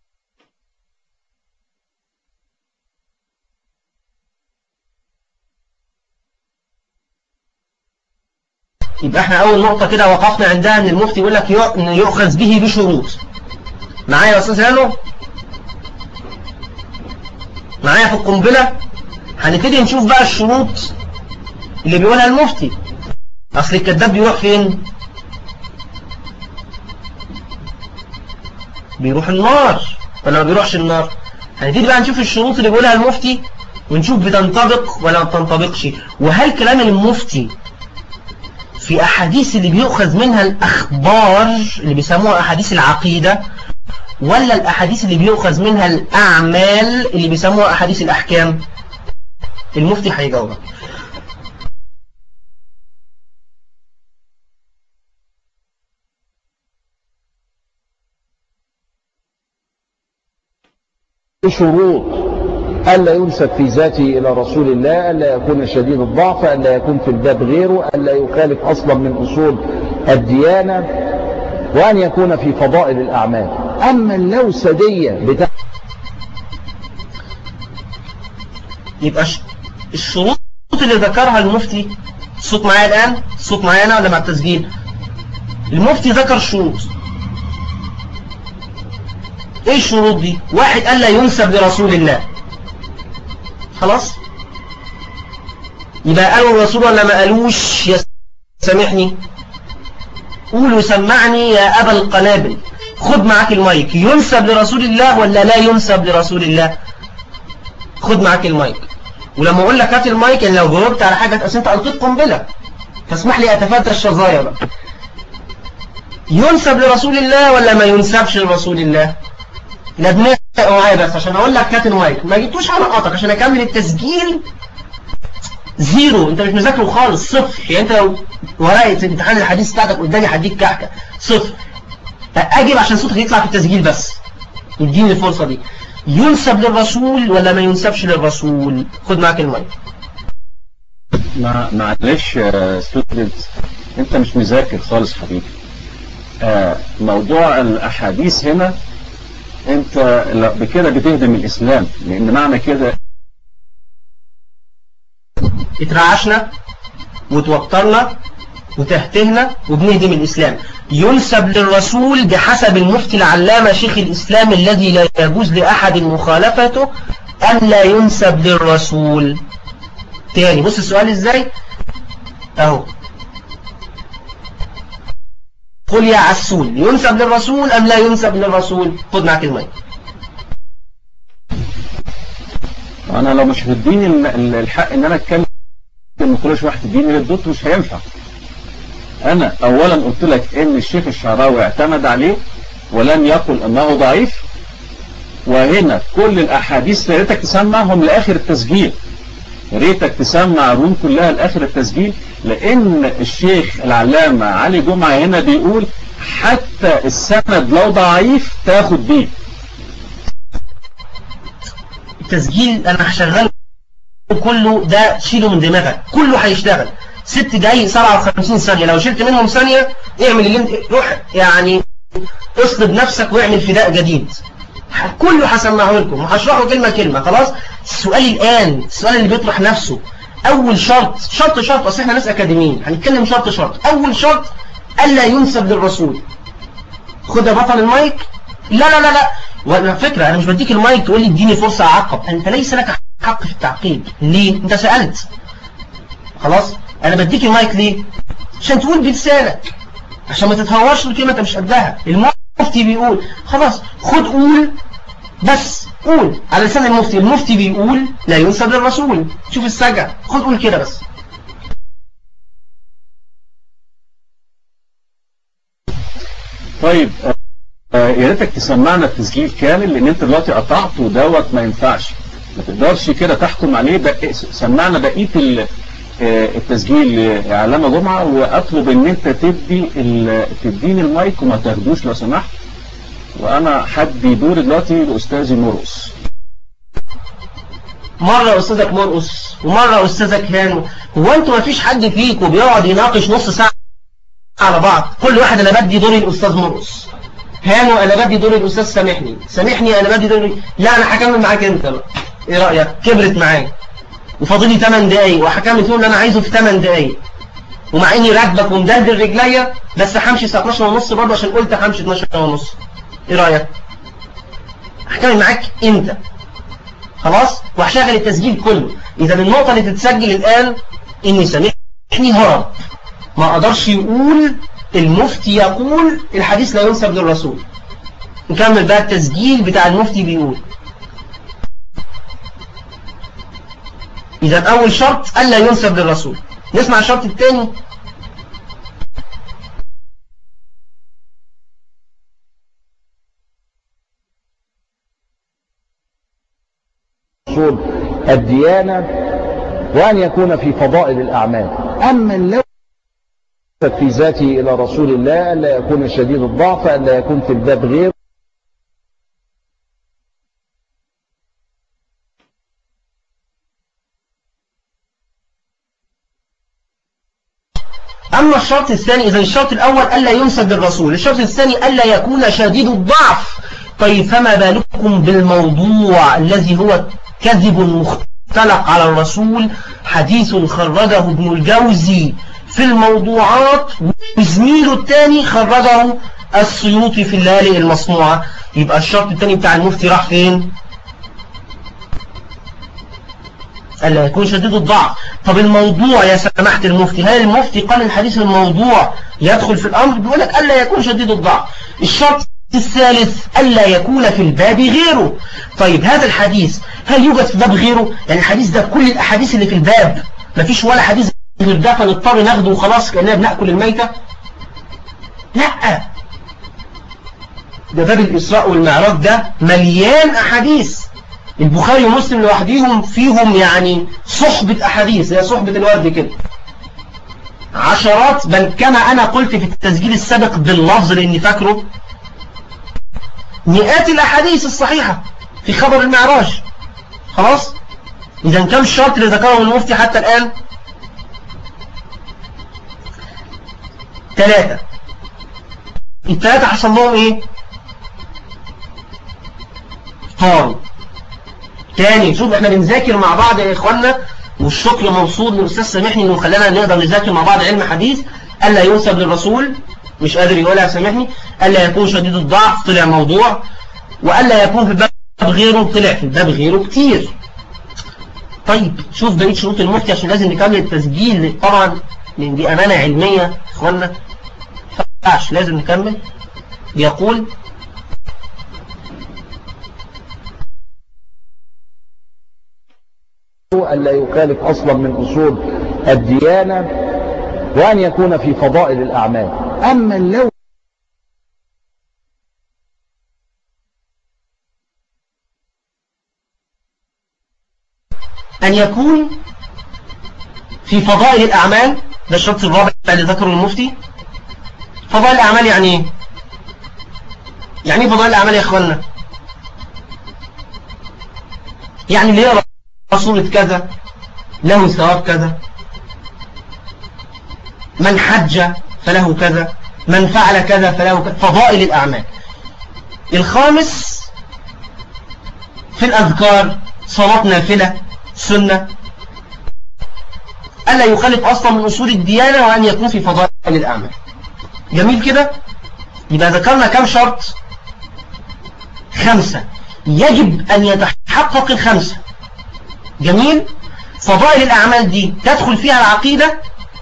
يبقى احنا اول نقطة كده وقفنا عندها ان المفتي يقول لك يؤ- إن يؤخذ به بشروط معايا يا استاذ هانو معايا في القنبلة هنبتدي نشوف بقى الشروط اللي بيقولها المفتي اصل الكذاب بيروح فين بيروح النار ولا ما بيروحش النار هنبتدي بقى نشوف الشروط اللي بيقولها المفتي ونشوف بتنطبق ولا ما بتنطبقش وهل كلام المفتي في أحاديث اللي بيؤخذ منها الأخبار اللي بيسموها أحاديث العقيدة ولا الأحاديث اللي بيؤخذ منها الأعمال اللي بيسموها أحاديث الأحكام المفتي هيجاوبك شروط ألا ينسب في ذاته إلى رسول الله ألا يكون شديد الضعف ألا يكون في الباب غيره ألا يخالف أصلا من أصول الديانة وأن يكون في فضائل الأعمال أما اللوسدية بتاع يبقى ش- الشروط اللي ذكرها المفتي الصوت معايا الآن الصوت معايا أنا ولا مع التسجيل المفتي ذكر شروط ايه الشروط دي واحد قال لا ينسب لرسول الله خلاص يبقى قالوا الرسول ولا ما قالوش يا سامحني قولوا سمعني يا أبا القنابل خد معاك المايك ينسب لرسول الله ولا لا ينسب لرسول الله خد معاك المايك ولما اقول لك هات المايك يعني لو جاوبت على حاجه اصل انت القيت قنبله فاسمح لي اتفادى الشظايا بقى ينسب لرسول الله ولا ما ينسبش لرسول الله لا دماغ معايا بس عشان اقول لك هات المايك ما جبتوش على قطك عشان اكمل التسجيل زيرو انت مش مذاكره خالص صفر يعني انت لو ورقه امتحان الحديث بتاعتك قدامي هديك كعكه صفر اجيب عشان صوتك يطلع في التسجيل بس اديني الفرصه دي ينسب للرسول ولا ما ينسبش للرسول خد معاك المايك مع معلش يا ستودنت انت مش مذاكر خالص حبيبي آه، موضوع الاحاديث هنا انت لا بكده بتهدم الاسلام لان معنى كده اترعشنا وتوترنا وتهتهنا وبنهدم الإسلام ينسب للرسول بحسب المفتي العلامة شيخ الإسلام الذي لا يجوز لأحد مخالفته أن لا ينسب للرسول تاني بص السؤال ازاي اهو قل يا عسول ينسب للرسول أم لا ينسب للرسول خد معك المايك انا لو مش هتديني ال- ال- الحق ان انا اتكلم ان كل شويه هتديني للدكتور مش هينفع انا اولا قلت لك ان الشيخ الشعراوي اعتمد عليه ولم يقل انه ضعيف وهنا كل الاحاديث يا ريتك تسمعهم لاخر التسجيل يا ريتك تسمع روم كلها لاخر التسجيل لان الشيخ العلامه علي جمعه هنا بيقول حتى السند لو ضعيف تاخد بيه التسجيل انا هشغله كله ده شيله من دماغك كله هيشتغل ست دقايق 57 ثانية لو شلت منهم ثانية اعمل اللي انت روح يعني اصلب نفسك واعمل فداء جديد ح- كله هسمعه لكم وهشرحه كلمة كلمة خلاص السؤال الآن السؤال اللي بيطرح نفسه أول شرط شرط شرط أصل احنا ناس أكاديميين هنتكلم شرط شرط أول شرط ألا ينسب للرسول خد يا بطل المايك لا لا لا لا وعلى فكرة أنا مش بديك المايك تقول لي اديني فرصة أعقب أنت ليس لك حق في التعقيب ليه؟ أنت سألت خلاص أنا بديك المايك ليه؟ عشان تقول بلسانك عشان ما تتهورش الكلمة أنت مش قدها المفتي بيقول خلاص خد قول بس قول على لسان المفتي المفتي بيقول لا ينسب للرسول شوف السجع خد قول كده بس طيب آه، يا ريتك تسمعنا التسجيل كامل لان انت دلوقتي قطعت ودوت ما ينفعش ما تقدرش كده تحكم عليه بقى سمعنا بقيه ال- آه، التسجيل علامه جمعه واطلب ان انت تدي ال- تديني المايك وما تاخدوش لو سمحت وانا حدي دوري دلوقتي لاستاذي مرقص مرة أستاذك مرقص ومرة أستاذك هانو هو أنتوا ما فيش حد فيكم بيقعد يناقش نص ساعة على بعض كل واحد أنا بدي دوري الأستاذ مرقص هانو أنا بدي دوري الأستاذ سامحني سامحني أنا بدي دوري لا أنا هكمل معاك أنت بقى إيه رأيك كبرت معايا وفاضل لي 8 دقايق وهكمل فيهم اللي أنا عايزه في 8 دقايق ومع إني راكبك ومدلدل رجليا بس همشي الساعة 12 ونص برضه عشان قلت همشي 12 ونص إيه رأيك؟ هكمل معاك أنت خلاص وهشغل التسجيل كله اذا النقطة اللي تتسجل الان اني سامحني هرب ما قدرش يقول المفتي يقول الحديث لا ينسب للرسول نكمل بقى التسجيل بتاع المفتي بيقول اذا اول شرط الا ينسب للرسول نسمع الشرط الثاني أصول الديانة وأن يكون في فضائل الأعمال أما لو في ذاته إلى رسول الله ألا يكون شديد الضعف ألا يكون في الباب غير أما الشرط الثاني إذا الشرط الأول ألا ينسب للرسول الشرط الثاني ألا يكون شديد الضعف طيب فما بالكم بالموضوع الذي هو كذب مختلق على الرسول حديث خرجه ابن الجوزي في الموضوعات وزميله الثاني خرجه السيوطي في الليالي المصنوعة يبقى الشرط الثاني بتاع المفتي راح فين ألا يكون شديد الضعف طب الموضوع يا سماحة المفتي هل المفتي قال الحديث الموضوع يدخل في الأمر بيقول لك ألا يكون شديد الضعف الشرط الثالث ألا يكون في الباب غيره طيب هذا الحديث هل يوجد في باب غيره يعني الحديث ده كل الأحاديث اللي في الباب مفيش ولا حديث غير ده فنضطر ناخده وخلاص كأننا بنأكل الميتة لا ده باب الإسراء والمعراج ده مليان أحاديث البخاري ومسلم لوحديهم فيهم يعني صحبة أحاديث هي صحبة الورد كده عشرات بل كما أنا قلت في التسجيل السابق باللفظ لأني فاكره مئات الأحاديث الصحيحة في خبر المعراج خلاص إذا كم الشرط اللي ذكره المفتي حتى الآن ثلاثة الثلاثة حصل لهم إيه طاروا تاني شوف احنا بنذاكر مع بعض يا إخوانا والشكر موصول للأستاذ سامحني إنه خلانا نقدر نذاكر مع بعض علم حديث ألا ينسب للرسول مش قادر يقولها سامحني ألا يكون شديد الضعف طلع موضوع وألا يكون في الباب غيره طلع في الباب غيره كتير طيب شوف بقية شروط المفتي عشان لازم نكمل التسجيل طبعا لأن دي أمانة علمية إخوانا فعش لازم نكمل بيقول ألا يخالف أصلا من أصول الديانة وأن يكون في فضائل الأعمال أما لو أن يكون في فضائل الأعمال ده الشرط الرابع اللي ذكره المفتي فضائل الأعمال يعني ايه يعني ايه فضائل الأعمال يا أخوانا يعني اللي يقرأ صورة كذا له ثواب كذا من حج فله كذا من فعل كذا فله كذا فضائل الأعمال الخامس في الأذكار صلاة نافلة سنة ألا يخالف أصلا من أصول الديانة وأن يكون في فضائل الأعمال جميل كده يبقى ذكرنا كم شرط خمسة يجب أن يتحقق الخمسة جميل فضائل الأعمال دي تدخل فيها العقيدة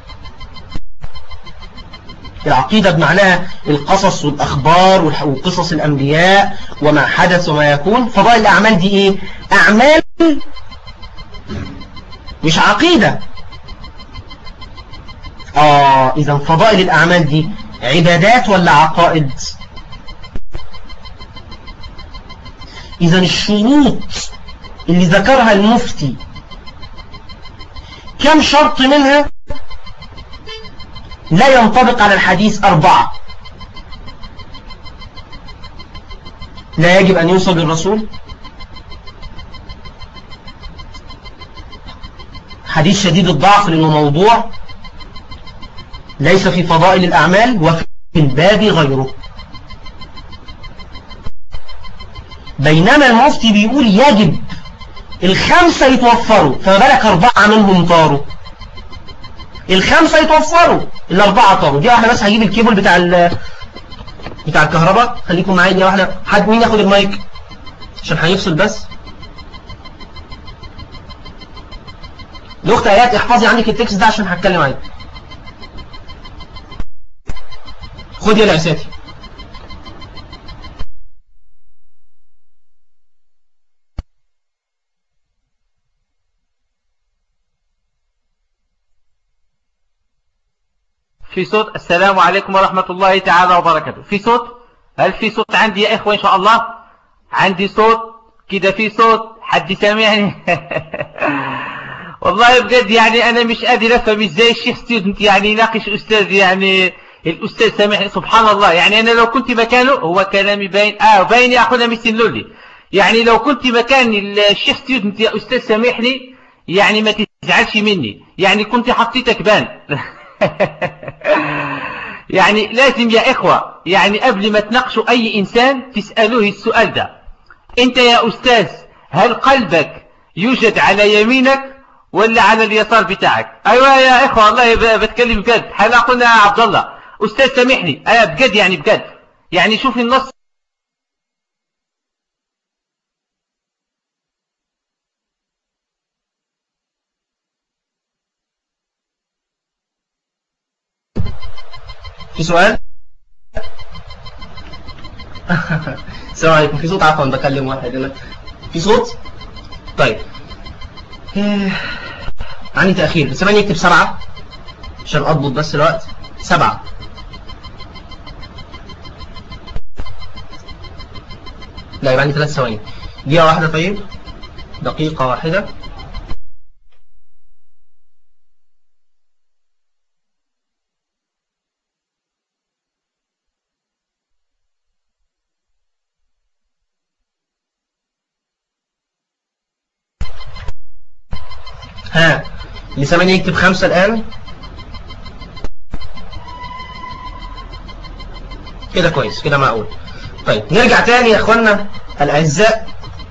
العقيدة بمعناها القصص والأخبار وقصص الأنبياء وما حدث وما يكون فضائل الأعمال دي إيه أعمال مش عقيدة آه إذا فضائل الأعمال دي عبادات ولا عقائد إذا الشروط اللي ذكرها المفتي كم شرط منها لا ينطبق على الحديث أربعة لا يجب أن يوصل للرسول حديث شديد الضعف لأنه موضوع ليس في فضائل الأعمال وفي الباب غيره بينما المفتي بيقول يجب الخمسة يتوفروا فما بالك أربعة منهم طاروا الخمسة يتوفروا الأربعة طاروا دي واحدة بس هجيب الكيبل بتاع ال بتاع الكهرباء خليكم معايا دي واحدة حد مين ياخد المايك عشان هيفصل بس الأخت آيات احفظي عندك التكست ده عشان هتكلم عليه خد يا العساتي في صوت السلام عليكم ورحمة الله تعالى وبركاته في صوت هل في صوت عندي يا إخوة إن شاء الله عندي صوت كده في صوت حد سامعني والله بجد يعني أنا مش قادر أفهم إزاي الشيخ ستودنت يعني يناقش أستاذ يعني الأستاذ سامحني سبحان الله يعني أنا لو كنت مكانه هو كلامي باين آه باين يا أخونا مسلم لولي يعني لو كنت مكان الشيخ ستودنت يا أستاذ سامحني يعني ما تزعلش مني يعني كنت حطيتك بان يعني لازم يا إخوة يعني قبل ما تناقشوا أي إنسان تسألوه السؤال ده أنت يا أستاذ هل قلبك يوجد على يمينك ولا على اليسار بتاعك أيوة يا إخوة والله بتكلم بجد هل أقولنا يا عبد الله أستاذ سامحني أنا بجد يعني بجد يعني شوف النص في سؤال السلام عليكم في صوت عفوا بكلم واحد هنا في صوت طيب آه، عندي تأخير ثمانية يكتب سبعة عشان أضبط بس الوقت سبعة لا يبقى عندي ثلاث ثواني دقيقة واحدة طيب دقيقة واحدة ها اللي ثمانية يكتب خمسة الآن كده كويس كده معقول طيب نرجع تاني يا اخوانا الأعزاء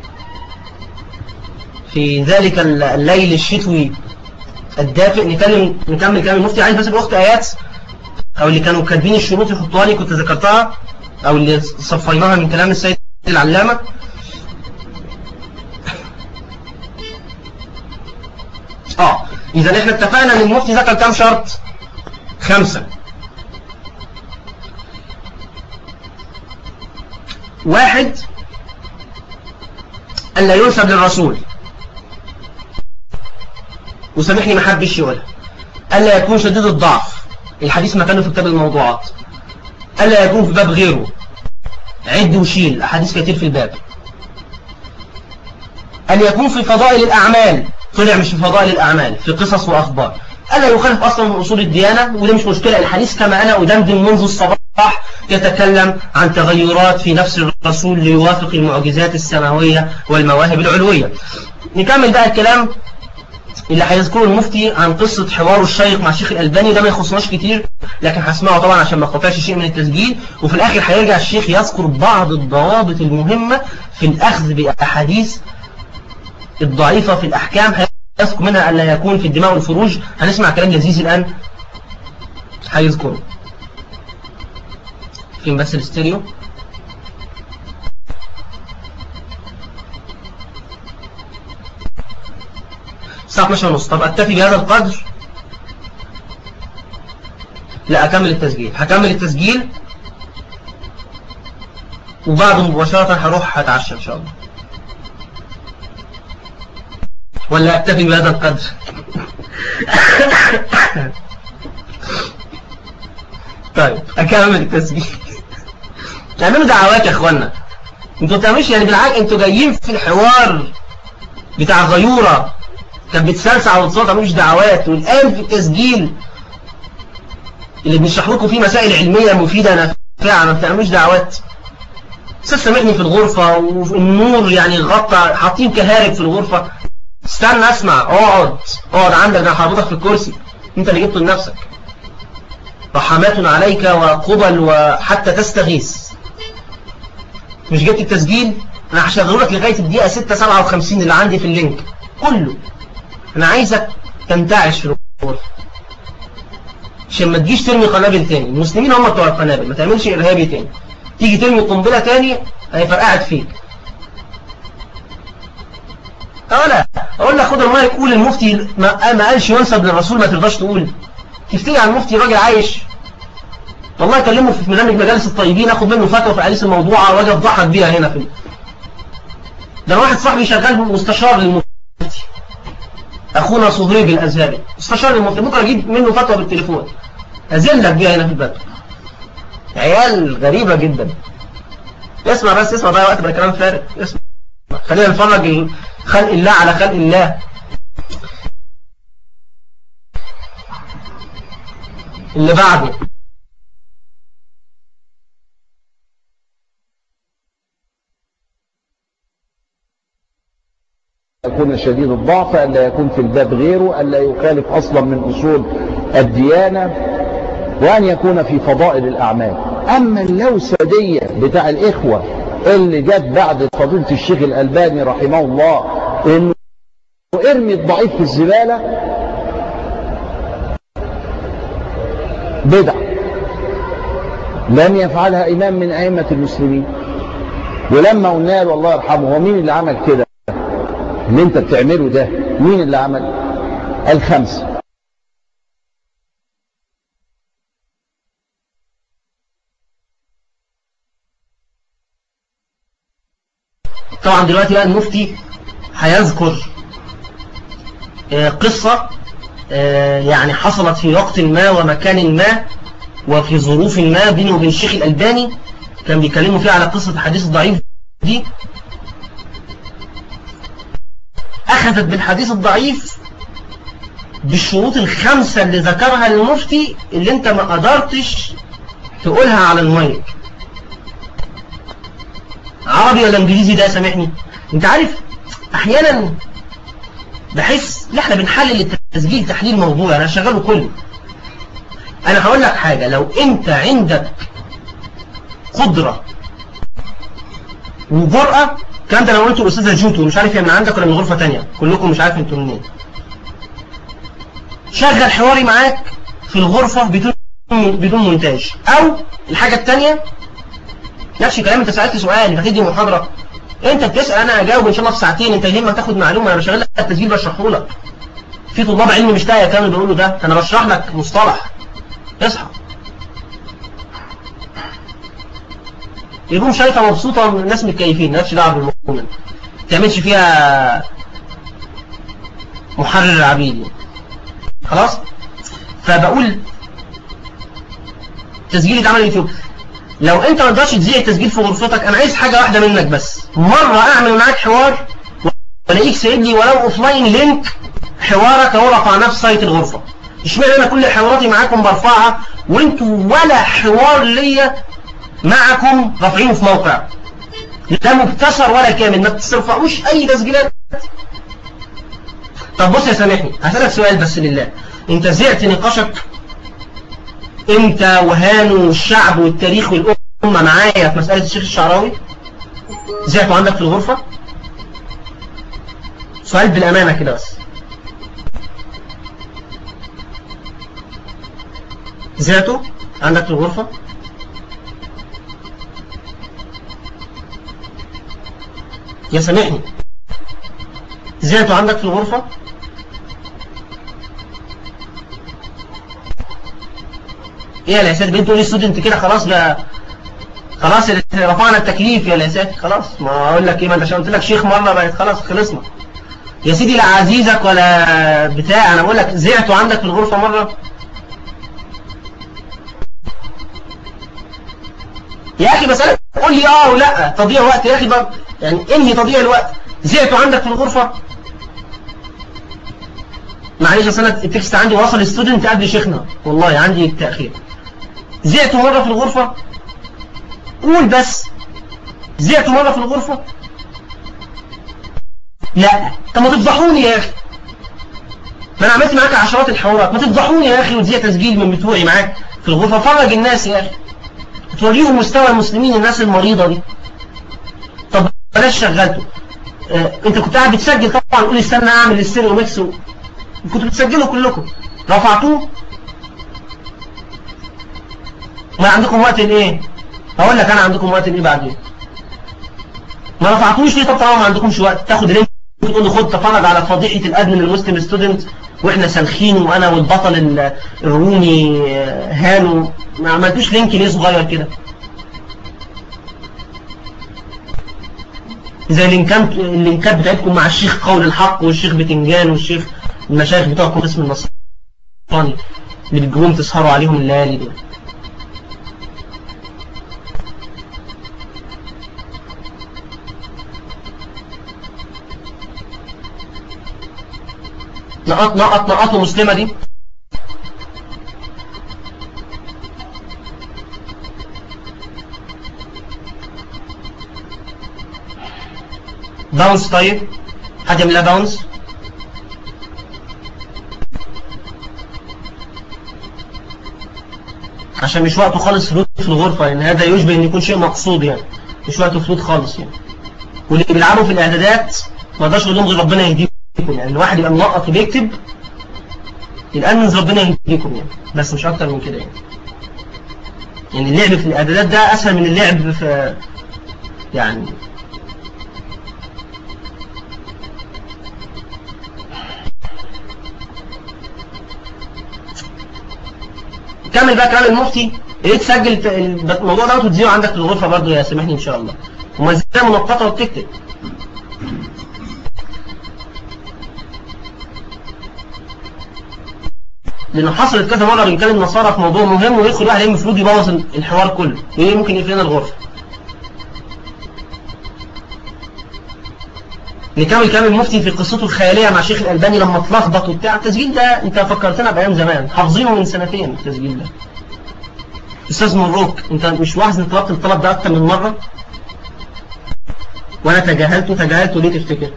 في ذلك الليل الشتوي الدافئ نكلم نكمل كلام المفتي عايز بس الاخت ايات او اللي كانوا كاتبين الشروط يحطوها لي كنت ذكرتها او اللي صفيناها من كلام السيد العلامه اه اذا احنا اتفقنا ان المفتي ذكر كام شرط خمسة واحد ألا ينسب للرسول وسامحني ما حبش يقولها ألا يكون شديد الضعف الحديث مكانه في كتاب الموضوعات ألا يكون في باب غيره عد وشيل أحاديث كتير في الباب أن يكون في فضائل الأعمال طلع مش في فضائل الأعمال في قصص وأخبار ألا يخالف أصلا من أصول الديانة وده مش مشكلة الحديث كما أنا أدندن منذ الصباح يتكلم عن تغيرات في نفس الرسول ليوافق المعجزات السماوية والمواهب العلوية نكمل بقى الكلام اللي هيذكره المفتي عن قصة حواره الشيق مع الشيخ الألباني ده ما يخصناش كتير لكن هسمعه طبعا عشان ما قطعش شيء من التسجيل وفي الآخر هيرجع الشيخ يذكر بعض الضوابط المهمة في الأخذ بأحاديث الضعيفة في الأحكام يذكر منها ألا يكون في الدماء والفروج هنسمع كلام لذيذ الآن هيذكره فين بس الاستيريو الساعة 12 ونص طب أكتفي بهذا القدر لا أكمل التسجيل هكمل التسجيل وبعد مباشرة هروح هتعشى إن شاء الله ولا أكتفي بهذا القدر طيب أكمل التسجيل تعملوا دعوات يا اخوانا انتوا بتعملوش يعني بالعكس انتوا جايين في الحوار بتاع غيورة كان بتسلسع وتصوت تعملوش دعوات والآن في التسجيل اللي بنشرح لكم فيه مسائل علمية مفيدة نافعة ما بتعملوش دعوات استاذ سامحني في الغرفة والنور يعني غطى حاطين كهارب في الغرفة استنى اسمع اقعد اقعد عندك ده هربطك في الكرسي انت اللي جبته لنفسك رحمات عليك وقبل وحتى تستغيث مش جبت التسجيل انا هشغله لك لغايه الدقيقه 6 57 اللي عندي في اللينك كله انا عايزك تنتعش في الغرفه عشان ما تجيش ترمي قنابل تاني المسلمين هم بتوع القنابل ما تعملش ارهابي تاني تيجي ترمي قنبله تاني هيفرقعت فيك اه لا اقول لك خد المايك قول المفتي ما, ما قالش ينسب للرسول ما ترضاش تقول تفتري عن المفتي راجل عايش والله اكلمه في برنامج مجالس الطيبين اخد منه فتوى في حديث الموضوع واجي افضحك بيها هنا في ده واحد صاحبي شغال مستشار للمفتي اخونا صهريب الازهري مستشار للمفتي ممكن اجيب منه فتوى بالتليفون ازلك بيها هنا في البلد عيال غريبة جدا اسمع بس اسمع بقى وقت بقى كلام فارغ اسمع خلينا نتفرج خلق الله على خلق الله اللي بعده يكون شديد الضعف ألا يكون في الباب غيره ألا يخالف أصلا من أصول الديانة وأن يكون في فضائل الأعمال أما اللوسدية بتاع الإخوة اللي جت بعد فضيلة الشيخ الألباني رحمه الله إنه ارمي الضعيف في الزبالة بدع لم يفعلها إمام من أئمة المسلمين ولما قلنا له الله يرحمه هو مين اللي عمل كده اللي انت بتعمله ده مين اللي عمل الخمسة طبعا دلوقتي بقى المفتي هيذكر آه، قصة آه، يعني حصلت في وقت ما ومكان ما وفي ظروف ما بينه وبين الشيخ الألباني كان بيكلموا فيها على قصة الحديث الضعيف دي أخذت بالحديث الضعيف بالشروط الخمسة اللي ذكرها المفتي اللي انت ما قدرتش تقولها على المايك عربي ولا انجليزي ده سامحني انت عارف احيانا بحس ان احنا بنحلل التسجيل تحليل موضوع انا شغاله كله انا هقول لك حاجة لو انت عندك قدرة وجرأة الكلام ده لو قلته الاستاذه جوتو مش عارف هي من عندك ولا من غرفة تانية كلكم مش عارف انتوا منين شغل حواري معاك في الغرفة بدون بدون مونتاج او الحاجة التانية نفس الكلام انت سألت سؤال هتدي محاضرة انت بتسأل انا اجاوب ان شاء الله في ساعتين انت يهمك تاخد معلومة انا بشغل لك التسجيل بشرحه لك في طلاب علم مش لاقي كانوا بيقولوا ده انا بشرح لك مصطلح اصحى يقوم شايفة مبسوطة الناس متكيفين نفس دعوه بالمؤمن ما تعملش فيها محرر عبيد خلاص فبقول تسجيل اتعمل يوتيوب لو انت ما تقدرش تذيع التسجيل في غرفتك انا عايز حاجة واحدة منك بس مرة اعمل معاك حوار والاقيك سايب لي ولو اوف لاين لينك حوارك اهو رفعناه في سايت الغرفة اشمعنى انا كل حواراتي معاكم برفعها وانتوا ولا حوار ليا معكم رافعينه في موقع لا مبتسر ولا كامل ما ترفعوش اي تسجيلات طب بص يا سامحني هسألك سؤال بس لله انت زعت نقاشك انت وهانو والشعب والتاريخ والأمة معايا في مسألة الشيخ الشعراوي زعتوا عندك في الغرفة سؤال بالأمانة كده بس زعتوا عندك في الغرفة يا سامحني زعتوا عندك في الغرفة ايه يا العساد بنت تقولي ستودنت كده خلاص بقى خلاص رفعنا التكليف يا العساد خلاص ما اقول لك ايه ما انت عشان قلت لك شيخ مرة بقت خلاص خلصنا يا سيدي لا عزيزك ولا بتاع انا بقول لك زعتوا عندك في الغرفة مرة يا اخي بسألك قول لي اه ولا تضيع وقت يا اخي بقى يعني انهي تضيع الوقت زعتوا عندك في الغرفة معلش اصل انا التكست عندي وصل ستودنت قبل شيخنا والله عندي التأخير زعتوا مرة في الغرفة قول بس زعتوا مرة في الغرفة لا طب ما تفضحوني يا اخي ما انا عملت معاك عشرات الحوارات ما تفضحوني يا اخي وتذيع تسجيل من بتوعي معاك في الغرفة فرج الناس يا اخي توريهم مستوى المسلمين الناس المريضة دي طب بلاش شغلته اه انت كنت قاعد بتسجل طبعا قول استنى اعمل الستيريو ميكس و... كنتوا بتسجلوا كلكم رفعتوه ما عندكم وقت الايه هقول لك انا عندكم وقت الايه بعدين ما رفعتوش ليه طب طبعا ما عندكمش وقت تاخد لينك تقول له خد تفرج على فضيحة الادمن المسلم ستودنت واحنا سالخينه وانا والبطل الرومي هانو ما عملتوش لينك ليه صغير كده زي اللينكات اللينكات بتاعتكم مع الشيخ قول الحق والشيخ بتنجان والشيخ المشايخ بتوعكم اسم النصراني اللي بتجوهم تسهروا عليهم الليالي دول نقط نقط نقطه مسلمة دي باونس طيب حد يعمل لها باونس عشان مش وقته خالص فلوت في الغرفة لأن هذا يشبه أن يكون شيء مقصود يعني مش وقته فلوت خالص يعني واللي بيلعبوا في الإعدادات ما اقدرش اقول لهم غير ربنا يهديكم يعني الواحد يبقى منقط وبيكتب الأمن ربنا يهديكم يعني بس مش أكتر من كده يعني يعني اللعب في الإعدادات ده أسهل من اللعب في يعني كمل بقى كلام المفتي ايه تسجل الموضوع ده وتذيعه عندك في الغرفة برضه يا سامحني ان شاء الله وما زال منقطة وبتكتب لانه حصلت كذا مره بنتكلم النصارى في موضوع مهم ويدخل واحد المفروض يبوظ الحوار كله ايه ممكن يقفل لنا الغرفه نكمل كلام المفتي في قصته الخياليه مع شيخ الالباني لما اتلخبط وبتاع التسجيل ده انت فكرتنا بايام زمان حافظينه من سنتين التسجيل ده استاذ مبروك انت مش لاحظ ان طلبت الطلب ده اكتر من مره وانا تجاهلته تجاهلته ليه تفتكر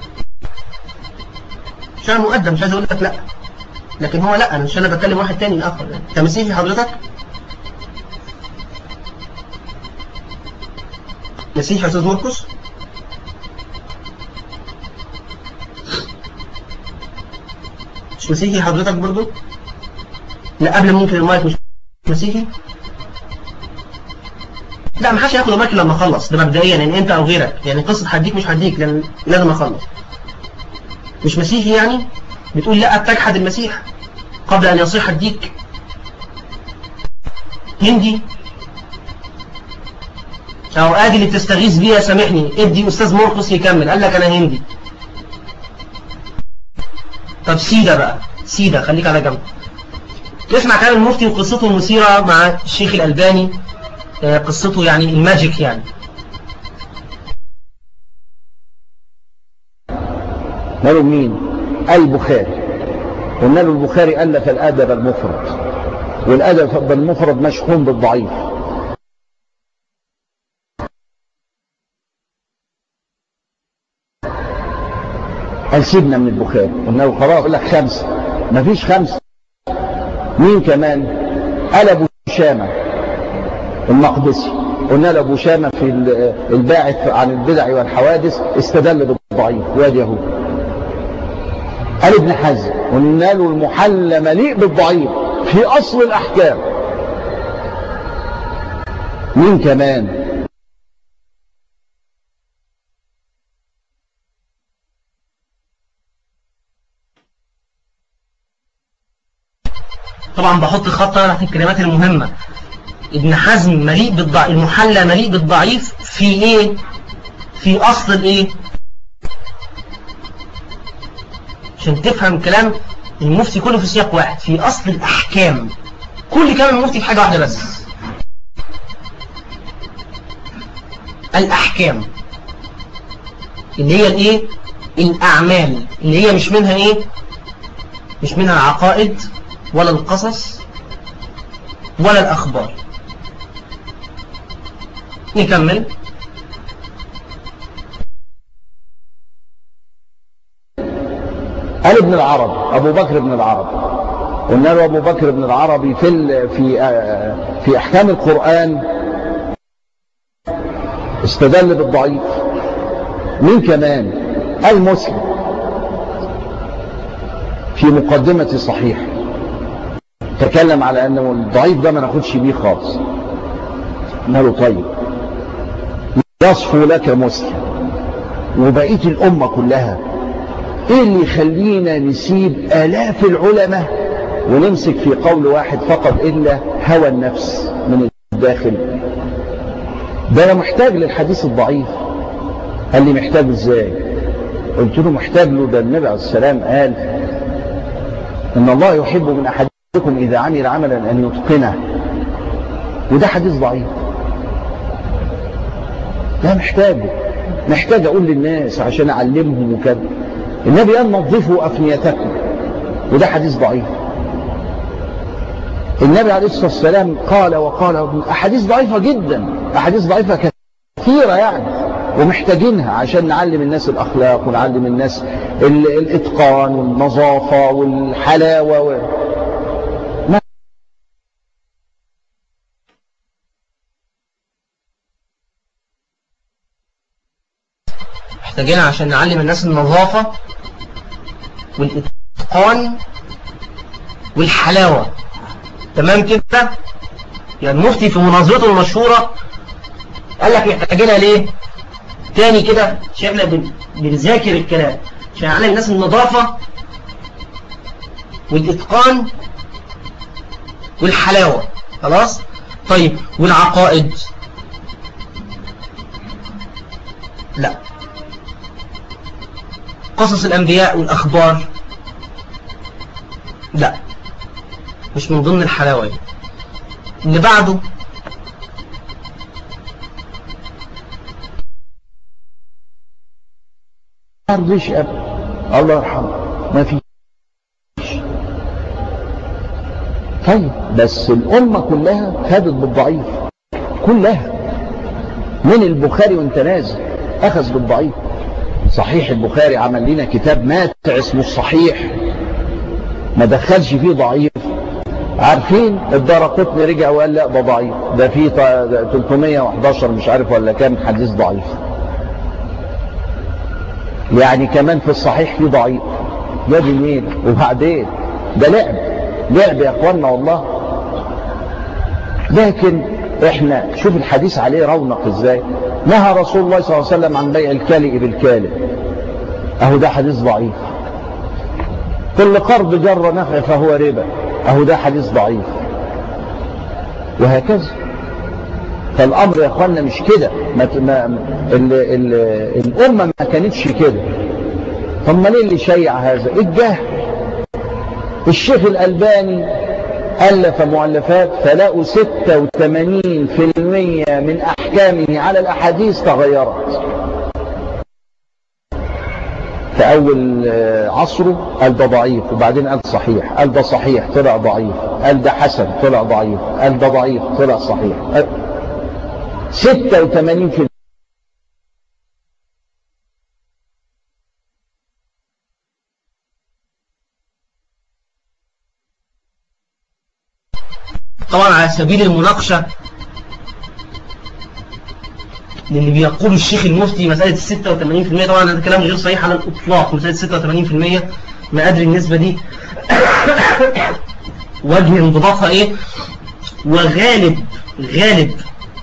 عشان مقدم مش عايز اقول لك لا لكن هو لا انا مش انا بكلم واحد تاني اخر يعني انت مسيحي حضرتك مسيحي يا استاذ مرقس مش مسيحي حضرتك برضو لا قبل ممكن المايك مش مسيحي لا ما حدش ياخد المايك إلا لما اخلص ده مبدئيا يعني انت او غيرك يعني قصه هديك مش هديك لان لازم اخلص مش مسيحي يعني بتقول لا تجحد المسيح قبل ان يصيح الديك هندي او ادي اللي بتستغيث بيها سامحني ادي استاذ مرقس يكمل قال لك انا هندي طب سيدة بقى سيدة خليك على جنب تسمع كلام المفتي وقصته المثيرة مع الشيخ الألباني آه، قصته يعني الماجيك يعني قالوا مين البخاري قلنا له البخاري ألف الأدب المفرد والأدب المفرد مشحون بالضعيف قال سيبنا من البخاري قلنا له خلاص يقول لك خمسة مفيش خمسة مين كمان قال أبو شامة المقدسي قلنا له أبو شامة في ال- الباعث عن البدع والحوادث استدل بالضعيف وادي يهود قال ابن حزم قلنا له المحلى مليء بالضعيف في أصل الأحكام مين كمان طبعا بحط خط تحت الكلمات المهمة ابن حزم مليء بالضعيف المحلى مليء بالضعيف في ايه في اصل الايه عشان تفهم كلام المفتي كله في سياق واحد في اصل الاحكام كل كلام المفتي في حاجة واحدة بس الاحكام اللي هي الايه الاعمال اللي هي مش منها ايه مش منها العقائد ولا القصص ولا الأخبار نكمل قال ابن العرب أبو بكر بن العرب قلنا له أبو بكر بن العربي في ال- في آه، في أحكام القرآن استدل بالضعيف مين كمان قال مسلم في مقدمة صحيح تكلم على أنه الضعيف ده ما ناخدش بيه خالص قلنا له طيب يصفو لك مسلم وبقية الأمة كلها ايه اللي يخلينا نسيب آلاف العلماء ونمسك في قول واحد فقط إلا هوى النفس من الداخل ده أنا محتاج للحديث الضعيف قال لي محتاج ازاي قلت له محتاج له ده النبي عليه السلام قال ان الله يحب من احدكم اذا عمل عملا ان يتقنه وده حديث ضعيف ده محتاجه محتاج اقول للناس عشان اعلمهم وكذا النبي قال نظفوا افنيتكم وده حديث ضعيف النبي عليه الصلاه والسلام قال وقال احاديث ضعيفه جدا احاديث ضعيفه كثيره يعني ومحتاجينها عشان نعلم الناس الاخلاق ونعلم الناس ال- الاتقان والنظافه والحلاوه و... ما محتاجينها عشان نعلم الناس النظافة والإتقان والحلاوة تمام كده يعني المفتي في مناظرته المشهورة قال لك محتاجينها ليه تاني كده شايفنا بن- بنذاكر الكلام عشان نعلم الناس النظافة والإتقان والحلاوة خلاص طيب والعقائد لا قصص الأنبياء والأخبار لا مش من ضمن الحلاوة يعني. اللي بعده ما رضيش ابدا الله يرحمه ما فيش طيب بس الامه كلها خدت بالضعيف كلها من البخاري وانت نازل اخذ بالضعيف صحيح البخاري عمل لنا كتاب ماتع اسمه الصحيح ما دخلش فيه ضعيف عارفين الدار قطني رجع وقال لا ده ضعيف ده فيه ط- 311 مش عارف ولا كام حديث ضعيف يعني كمان في الصحيح في ضعيف يا دي النيل وبعدين ده لعب لعب يا اخوانا والله لكن احنا شوف الحديث عليه رونق ازاي نهى رسول الله صلى الله عليه وسلم عن بيع الكالئ بالكالئ اهو ده حديث ضعيف كل قرض جر نفع فهو ربا اهو ده حديث ضعيف وهكذا فالامر يا اخوانا مش كده ما ما ال ال الامه ما كانتش كده ثم ليه اللي شيع هذا الجهل الشيخ الالباني الف مؤلفات فلقوا 86% من احكامه على الاحاديث تغيرت في اول آه، عصره قال ده ضعيف وبعدين قال صحيح قال ده صحيح طلع ضعيف قال ده حسن طلع ضعيف قال ده ضعيف طلع صحيح قال 86% طبعا على سبيل المناقشة للي بيقول الشيخ المفتي مسألة ال 86% طبعا هذا كلام غير صحيح على الإطلاق مسألة 86% ما أدري النسبة دي وجه انضباطها إيه وغالب غالب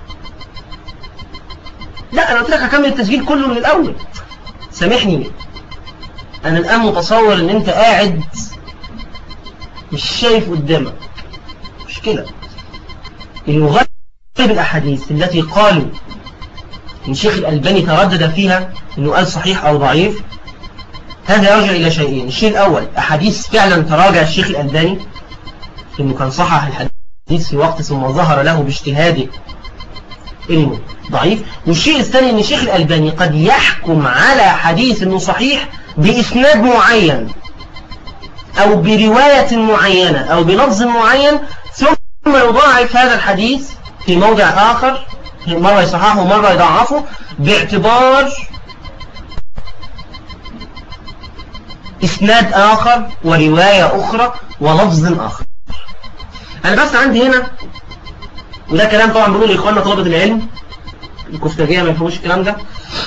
لا أنا قلت لك هكمل التسجيل كله من الأول سامحني أنا الآن متصور إن أنت قاعد مش شايف قدامك مشكلة إنه غالب الأحاديث التي قالوا إن شيخ الألباني تردد فيها إنه قال صحيح أو ضعيف هذا يرجع إلى شيئين الشيء الأول أحاديث فعلا تراجع الشيخ الألباني إنه كان صحح الحديث في وقت ثم ظهر له باجتهاده إنه ضعيف والشيء الثاني إن الشيخ الألباني قد يحكم على حديث إنه صحيح بإسناد معين أو برواية معينة أو بلفظ معين ثم يضاعف هذا الحديث في موضع آخر مرة يصححه ومرة يضعفه باعتبار إسناد آخر ورواية أخرى ولفظ آخر أنا بس عندي هنا وده كلام طبعا بقول لإخواننا طلبة العلم الكفتاجية ما يفهموش الكلام ده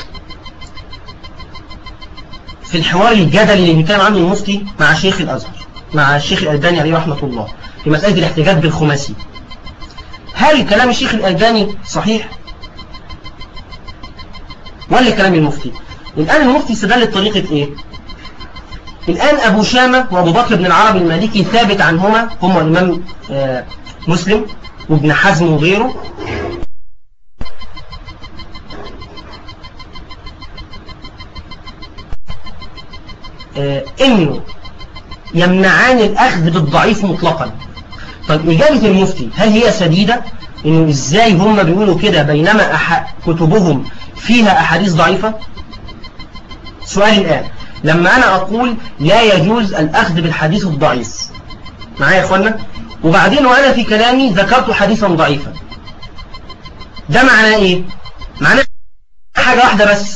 في الحوار الجدلي اللي بيتكلم عنه المفتي مع شيخ الأزهر مع الشيخ الألباني عليه رحمة الله في مسألة الاحتجاج بالخماسي هل كلام الشيخ الألباني صحيح ولا كلام المفتي الآن المفتي استدل بطريقة إيه الآن أبو شامة وأبو بكر بن العربي المالكي ثابت عنهما هم الإمام آه مسلم وابن حزم وغيره آه إنه يمنعان الأخذ بالضعيف مطلقا طيب إجابة المفتي هل هي سديدة إنه إزاي هم بيقولوا كده بينما أح... كتبهم فيها أحاديث ضعيفة سؤال الآن لما أنا أقول لا يجوز الأخذ بالحديث الضعيف معايا يا أخوانا وبعدين وأنا في كلامي ذكرت حديثا ضعيفا ده معناه إيه معناه حاجة واحدة بس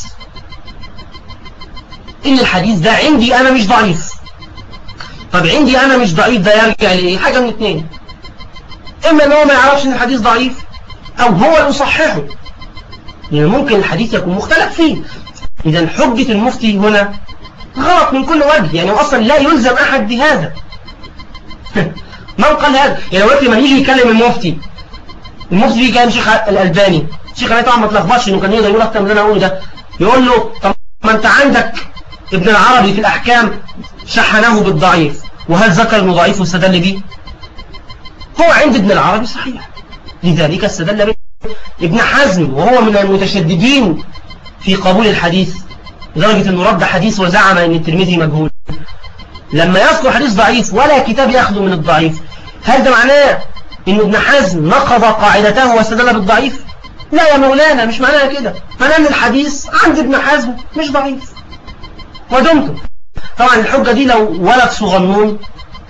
إن الحديث ده عندي أنا مش ضعيف طب عندي أنا مش ضعيف ده يرجع لإيه حاجة من اتنين إما إن هو ما يعرفش إن الحديث ضعيف أو هو اللي يصححه لأن ممكن الحديث يكون مختلف فيه إذا حجة المفتي هنا غلط من كل وجه يعني أصلا لا يلزم أحد بهذا من قال هذا يعني وقت ما يجي يكلم المفتي المفتي يجي كلام شيخ الألباني شيخ الألباني طبعا ما تلخبطش إنه كان يقدر يقول أكتر من اللي أنا أقوله ده يقول له طب ما أنت عندك ابن العربي في الأحكام شحنه بالضعيف وهل ذكر انه ضعيف واستدل به هو عند ابن العربي صحيح لذلك استدل به ابن حزم وهو من المتشددين في قبول الحديث لدرجة انه رد حديث وزعم ان الترمذي مجهول لما يذكر حديث ضعيف ولا كتاب ياخذه من الضعيف هل ده معناه ان ابن حزم نقض قاعدته واستدل بالضعيف لا يا مولانا مش معناها كده معناها ان الحديث عند ابن حزم مش ضعيف ودمتم طبعا الحجة دي لو ولد صغنون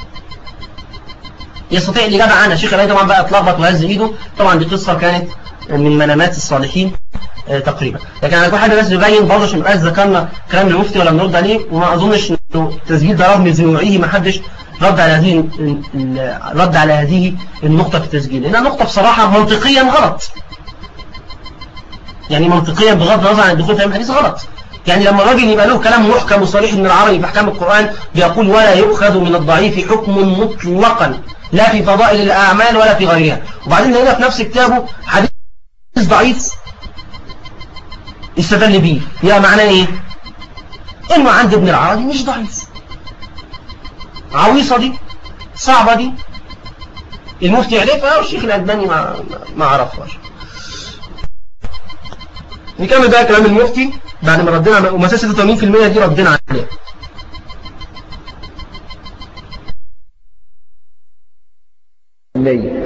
يستطيع الإجابة عنها الشيخ الألباني طبعا بقى اتلخبط وهز إيده طبعا دي قصة كانت من منامات الصالحين آه، تقريبا لكن انا كل حاجه بس ببين برضه عشان مبقاش ذكرنا كلام المفتي ولا بنرد عليه وما اظنش انه التسجيل ده رغم ذنوعه ما حدش رد على هذه ال- ال- رد على هذه النقطه في التسجيل لانها نقطه بصراحه منطقيا غلط يعني منطقيا بغض النظر عن الدخول في علم الحديث غلط يعني لما الراجل يبقى له كلام محكم وصريح من العربي في احكام القران بيقول ولا يؤخذ من الضعيف حكم مطلقا لا في فضائل الاعمال ولا في غيرها وبعدين هنا في نفس كتابه حديث ضعيف استدل بيه يا معناه ايه انه عند ابن العربي مش ضعيف عويصة دي صعبة دي المفتي عرفها والشيخ الألباني ما ما عرفهاش نكمل بقى كلام المفتي بعد ما ردنا ومسافة 86% دي ردنا عليها ميت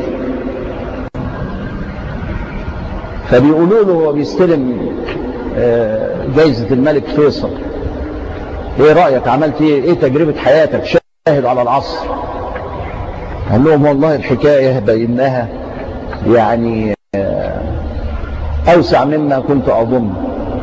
فبيقولوا له هو بيستلم آه، جايزة الملك فيصل ايه رأيك عملت ايه ايه تجربة حياتك شاهد على العصر قال لهم والله الحكاية بينها يعني آه، اوسع مما كنت اظن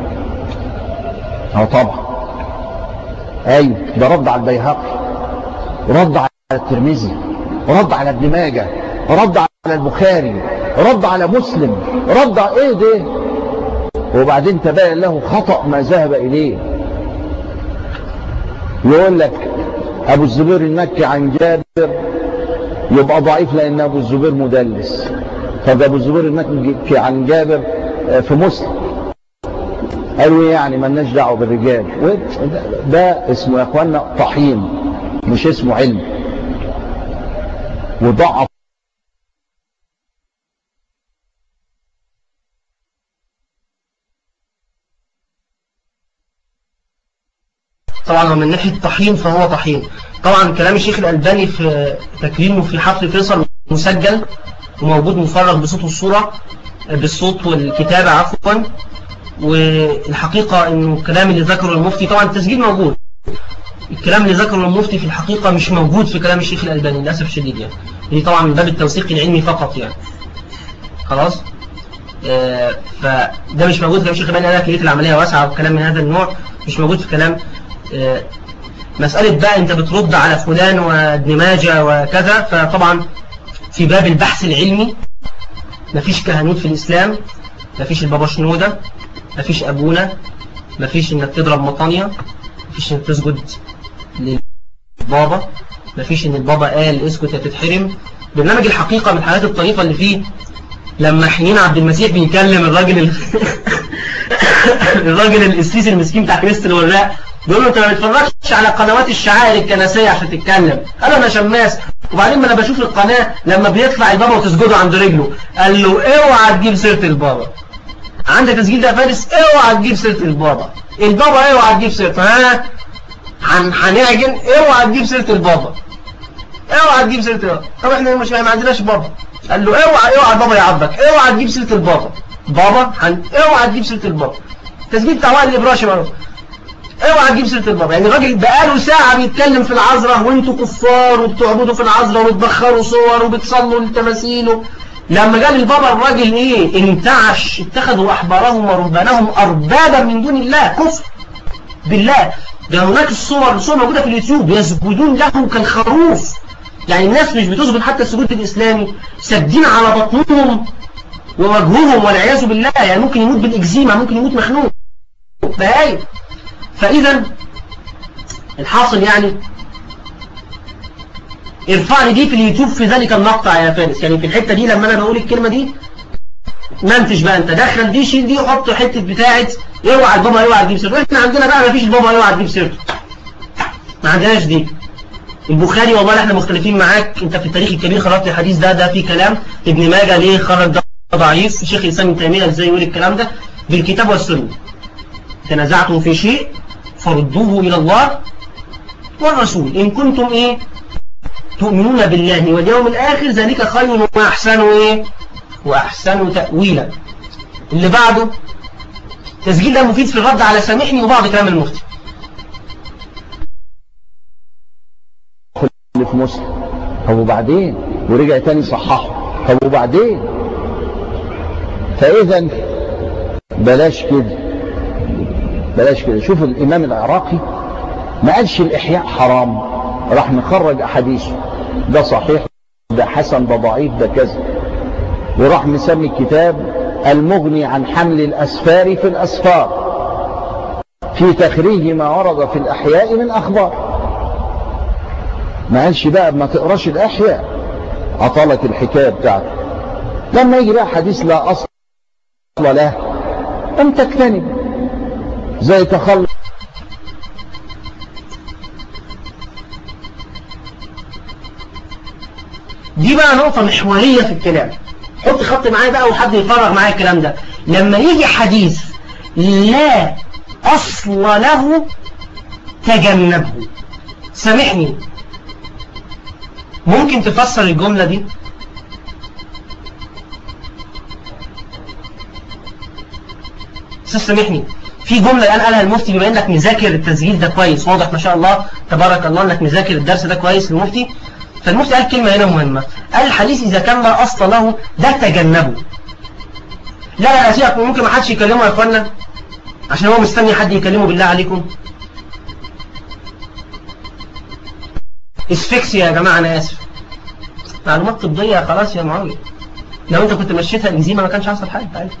اه طبعا ايوه ده رد على البيهقي رد على الترمذي رد على ابن ماجه رد على البخاري رد على مسلم رد على ايه ده وبعدين تبين له خطأ ما ذهب اليه يقول لك ابو الزبير المكي عن جابر يبقى ضعيف لان ابو الزبير مدلس طب ابو الزبير المكي عن جابر آه، في مسلم قالوا ايه يعني مالناش دعوه بالرجال وده- ده اسمه يا اخوانا طحين مش اسمه علم وضعف طبعا هو من ناحية طحين فهو طحين طبعا كلام الشيخ الألباني في تكريمه في حفل فيصل مسجل وموجود مفرغ بصوت والصورة بالصوت والكتابة عفوا والحقيقة انه الكلام اللي ذكره المفتي طبعا التسجيل موجود الكلام اللي ذكره المفتي في الحقيقة مش موجود في كلام الشيخ الألباني للأسف الشديد يعني دي طبعا من باب التوثيق العلمي فقط يعني خلاص آه، فده مش موجود في كلام الشيخ الألباني قال لك لقيت العملية واسعة وكلام من هذا النوع مش موجود في كلام آه، مسألة بقى انت بترد على فلان وابن ماجه وكذا فطبعا في باب البحث العلمي مفيش كهنوت في الإسلام مفيش البابا شنودة مفيش أبونا مفيش انك تضرب مطانية مفيش انك تسجد للبابا مفيش ان البابا قال اسكت يا تتحرم برنامج الحقيقة من الحاجات الطريفة اللي فيه لما حنين عبد المسيح بيكلم الراجل ال... الراجل القسيس المسكين بتاع كنيسة الوراق بيقول له انت ما بتتفرجش على قنوات الشعائر الكنسية عشان تتكلم قال له انا شماس وبعدين ما انا بشوف القناة لما بيطلع البابا وتسجدوا عند رجله قال له اوعى تجيب سيرة البابا عندك تسجيل ده يا فارس اوعى تجيب سيرة البابا البابا اوعى تجيب سيرته ها هن- هنعجن اوعى تجيب سيرة البابا اوعى تجيب سيرة البابا طب احنا مش ما عندناش بابا قال له اوعى اوعى البابا يعضك اوعى تجيب سيرة البابا بابا هن... اوعى تجيب سيرة البابا التسجيل بتاع وائل الابراشي معروف اوعى تجيب سيرة البابا يعني الراجل بقاله ساعة بيتكلم في العذراء وانتوا كفار وبتعبدوا في العذراء وبتبخروا صور وبتصلوا للتماثيل لما قال البابا الراجل ايه انتعش اتخذوا احبارهم ورهبانهم اربابا من دون الله كفر بالله ده هناك الصور الصور موجودة في اليوتيوب يسجدون له كالخروف يعني الناس مش بتسجد حتى السجود الإسلامي ساجدين على بطنهم ووجههم والعياذ بالله يعني ممكن يموت بالإكزيما ممكن يموت مخنوق بهاي فإذا الحاصل يعني ارفع لي دي في اليوتيوب في ذلك المقطع يا فارس يعني في الحتة دي لما أنا بقول الكلمة دي منتج بقى انت دخل دي شيل دي وحط حته بتاعت اوعى البابا اوعى تجيب سيرته احنا عندنا بقى ما فيش البابا اوعى تجيب سيرته ما عندناش دي البخاري والله احنا مختلفين معاك انت في التاريخ الكبير خرجت الحديث ده ده في كلام ابن ماجه ليه خرج ده ضعيف الشيخ الاسلام ابن تيميه ازاي يقول الكلام ده بالكتاب والسنه تنازعتم في شيء فردوه الى الله والرسول ان كنتم ايه تؤمنون بالله واليوم الآخر ذلك خير وأحسن إيه وأحسن تأويلا اللي بعده تسجيل ده مفيد في الرد على سامحني وبعض كلام المفتي اللي في مسلم طب وبعدين ورجع تاني صححه طب وبعدين فاذا بلاش كده بلاش كده شوف الامام العراقي ما قالش الاحياء حرام راح نخرج احاديثه ده صحيح ده حسن ده ضعيف ده كذا وراح مسمي الكتاب المغني عن حمل الاسفار في الاسفار في تخريج ما ورد في الاحياء من اخبار ما قالش بقى ما تقراش الاحياء عطلك الحكايه بتاعته لما يجي بقى حديث لا اصل له انت تجتنب زي تخلص دي بقى نقطة محورية في الكلام حط خط معايا بقى وحد يفرغ معايا الكلام ده لما يجي حديث لا أصل له تجنبه سامحني ممكن تفسر الجملة دي استاذ سامحني في جملة الآن قالها المفتي بما انك مذاكر التسجيل ده كويس واضح ما شاء الله تبارك الله انك مذاكر الدرس ده كويس للمفتي فالمفتي قال كلمة هنا مهمة قال الحديث إذا كان لا أصل له ده تجنبه لا لا أسيبك ممكن ما حدش يكلمه يا أخوانا عشان هو مستني حد يكلمه بالله عليكم اسفكسيا يا جماعة أنا آسف معلومات طبية خلاص يا معاوية لو أنت كنت مشيتها الإنزيمة ما كانش حصل حاجة تعالى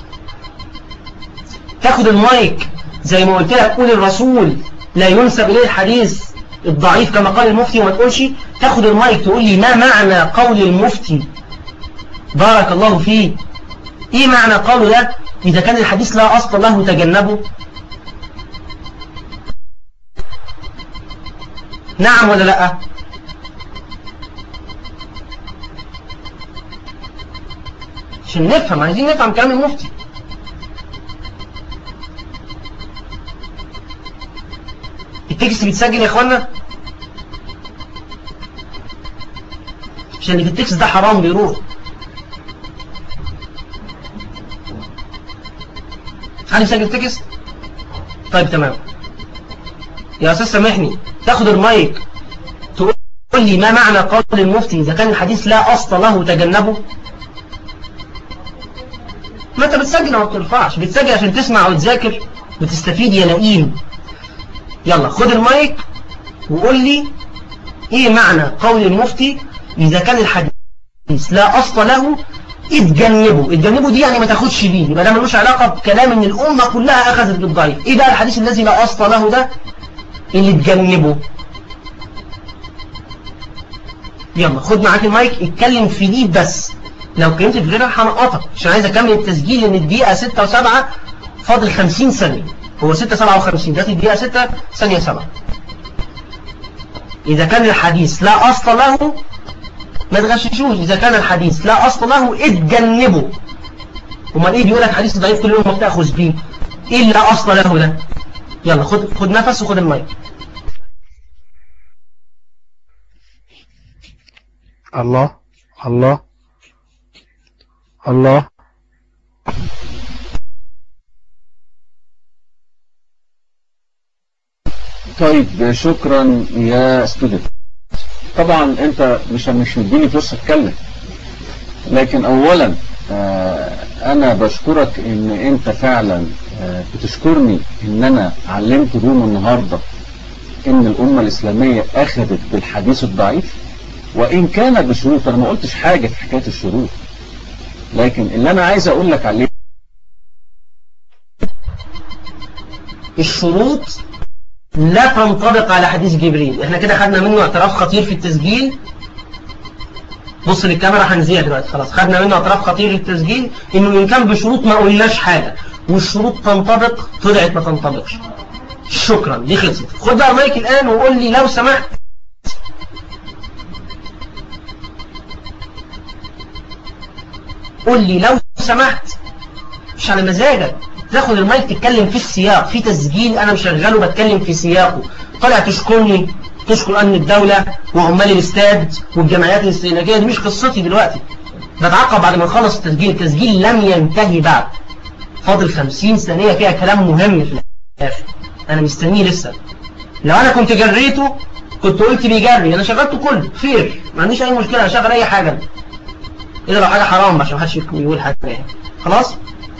تاخد المايك زي ما قلت لك قول الرسول لا ينسب إليه الحديث الضعيف كما قال المفتي وما تقولش تاخد المايك تقول لي ما معنى قول المفتي بارك الله فيه ايه معنى قوله ده اذا كان الحديث لا اصل له تجنبه نعم ولا لا عشان نفهم عايزين نفهم كلام المفتي التكست بيتسجل يا اخوانا عشان اللي في التكست ده حرام بيروح حد يسجل التكست طيب تمام يا استاذ سامحني تاخد المايك تقول لي ما معنى قول المفتي اذا كان الحديث لا اصل له تجنبه ما انت بتسجل وما بترفعش بتسجل عشان تسمع وتذاكر وتستفيد يا لئيم يلا خد المايك وقول لي ايه معنى قول المفتي اذا كان الحديث لا اصل له اتجنبه اتجنبه دي يعني ما تاخدش بيه يبقى ده ملوش علاقه بكلام ان الامه كلها اخذت بالضعيف ايه بقى الحديث الذي لا اصل له ده اللي اتجنبه يلا خد معاك المايك اتكلم في دي بس لو اتكلمت في غيرها هنقطك عشان عايز اكمل التسجيل ان الدقيقه 6 و7 فاضل 50 ثانيه هو 6 57 دلوقتي الدقيقه 6 ثانيه 7 اذا كان الحديث لا اصل له ما تغششوش اذا كان الحديث لا اصل له اتجنبه امال ايه بيقول لك حديث ضعيف كل يوم ما بتاخذ بيه ايه اللي لا اصل له ده يلا خد خد نفس وخد المايك الله الله الله طيب شكرا يا ستودنت طبعا انت مش مش مديني فرصه اتكلم لكن اولا آه انا بشكرك ان انت فعلا آه بتشكرني ان انا علمت روم النهارده ان الامه الاسلاميه اخذت بالحديث الضعيف وان كان بشروط انا ما قلتش حاجه في حكايه الشروط لكن اللي انا عايز اقول لك عليه الشروط لا تنطبق على حديث جبريل احنا كده خدنا منه اعتراف خطير في التسجيل بص للكاميرا هنزيها دلوقتي خلاص خدنا منه اعتراف خطير في التسجيل انه ان كان بشروط ما قلناش حاجه والشروط تنطبق طلعت ما تنطبقش شكرا دي خلصت خد بقى المايك الان وقول لي لو سمحت قول لي لو سمحت مش على مزاجك تاخد المايك تتكلم في السياق في تسجيل انا مشغله بتكلم في سياقه طالع تشكرني تشكر أمن الدولة وعمال الاستاد والجمعيات الاستهلاكية دي مش قصتي دلوقتي بتعقب بعد ما نخلص التسجيل التسجيل لم ينتهي بعد فاضل 50 ثانية فيها كلام مهم في الآخر أنا مستنيه لسه لو أنا كنت جريته كنت قلت بيجري أنا شغلته كله خير ما عنديش أي مشكلة أشغل أي حاجة إلا لو حاجة حرام عشان محدش يقول حاجة يعني خلاص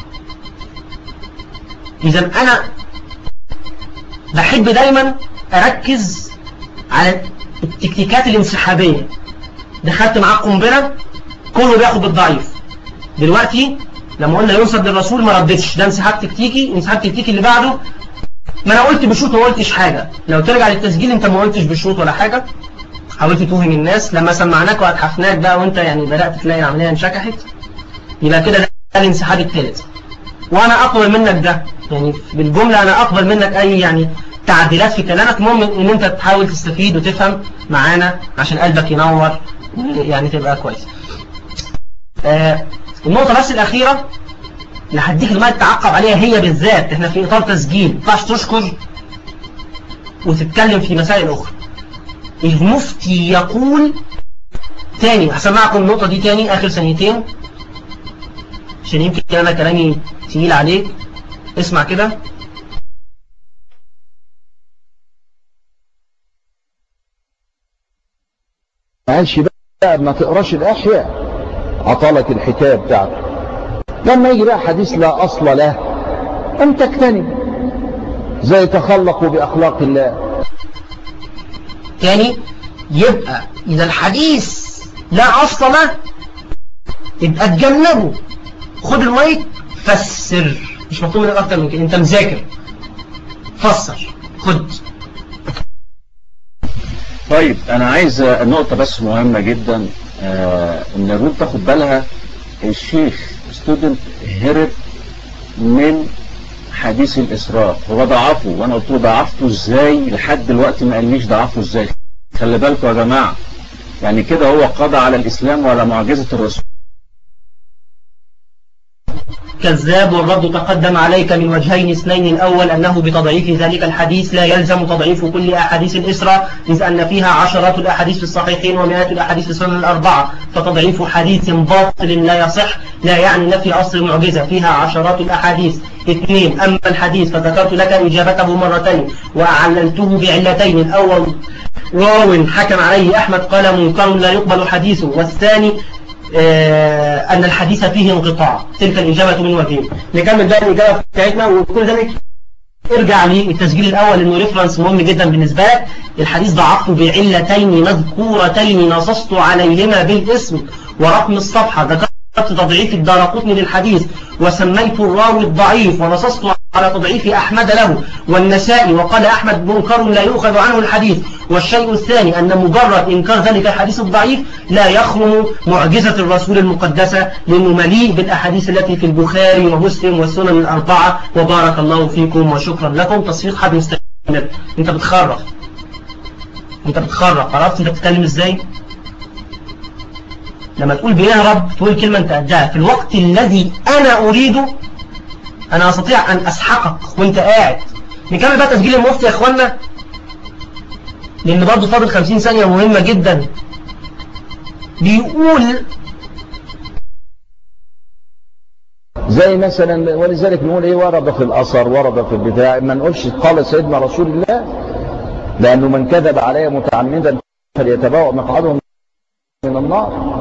إذا أنا بحب دايما أركز على التكتيكات الانسحابية دخلت معاه قنبلة كله بياخد بالضعيف دلوقتي لما قلنا ينسب للرسول ما ردتش ده انسحاب تكتيكي انسحاب تكتيكي اللي بعده ما انا قلت بشوط ما قلتش حاجة لو ترجع للتسجيل انت ما قلتش بشوط ولا حاجة حاولت توهم الناس لما سمعناك واتحفناك بقى وانت يعني بدأت تلاقي العملية انشكحت يبقى كده ده الانسحاب الثالث وانا اقبل منك ده يعني بالجملة انا اقبل منك اي يعني تعديلات في كلامك المهم ان انت تحاول تستفيد وتفهم معانا عشان قلبك ينور يعني تبقى كويس آه النقطة بس الأخيرة اللي هديك الماء تعقب عليها هي بالذات احنا في إطار تسجيل ما ينفعش تشكر وتتكلم في مسائل أخرى المفتي يقول تاني هسمعكم النقطة دي تاني آخر ثانيتين عشان يمكن أنا كلامي تقيل عليك اسمع كده ما قالش بقى ما تقراش الأحياء عطالك الحكاية بتاعته لما يجي بقى حديث لا أصل له أن تجتنب زي تخلقوا بأخلاق الله تاني يبقى إذا الحديث لا أصل له يبقى اتجنبه خد المايك فسر مش مطلوب منك أكتر من كده أنت مذاكر فسر خد طيب انا عايز نقطة بس مهمة جدا آه ان الروم تاخد بالها الشيخ ستودنت هرب من حديث الاسراء هو ضعفه وانا قلت له ضعفته ازاي لحد دلوقتي ما قاليش ضعفه ازاي خلي بالكم يا جماعة يعني كده هو قضى على الاسلام ولا معجزة الرسول كذاب والرد تقدم عليك من وجهين اثنين الأول أنه بتضعيف ذلك الحديث لا يلزم تضعيف كل أحاديث الإسرة إذ أن فيها عشرات الأحاديث في الصحيحين ومئات الأحاديث في السنن الأربعة فتضعيف حديث باطل لا يصح لا يعني نفي أصل المعجزة فيها عشرات الأحاديث اثنين أما الحديث فذكرت لك إجابته مرتين وأعللته بعلتين الأول راو حكم عليه أحمد قال منكر لا يقبل حديثه والثاني آه أن الحديث فيه انقطاع تلك الإجابة من وجهين نكمل بقى الإجابة بتاعتنا وكل ذلك ارجع للتسجيل الأول إنه ريفرنس مهم جدا بالنسبة لك الحديث ضعفته بعلتين مذكورتين نصصت عليهما بالاسم ورقم الصفحة ذكرت تضعيف الدارقطني للحديث وسميت الراوي الضعيف ونصصت على تضعيف أحمد له والنسائي وقال أحمد منكر لا يؤخذ عنه الحديث والشيء الثاني أن مجرد إنكار ذلك الحديث الضعيف لا يخرم معجزة الرسول المقدسة لأنه مليء بالأحاديث التي في البخاري ومسلم والسنن الأربعة وبارك الله فيكم وشكرا لكم تصفيق حد مستمر أنت بتخرف أنت بتخرف عرفت أنت بتتكلم إزاي لما تقول بيهرب تقول كلمة أنت قدها في الوقت الذي أنا أريده أنا أستطيع أن أسحقك وأنت قاعد نكمل بقى تسجيل المفتي يا إخوانا لأن برضه فاضل 50 ثانية مهمة جدا بيقول زي مثلا ولذلك نقول ايه ورد في الاثر ورد في البتاع ما نقولش قال سيدنا رسول الله لانه من كذب علي متعمدا فليتبوأ مقعده من النار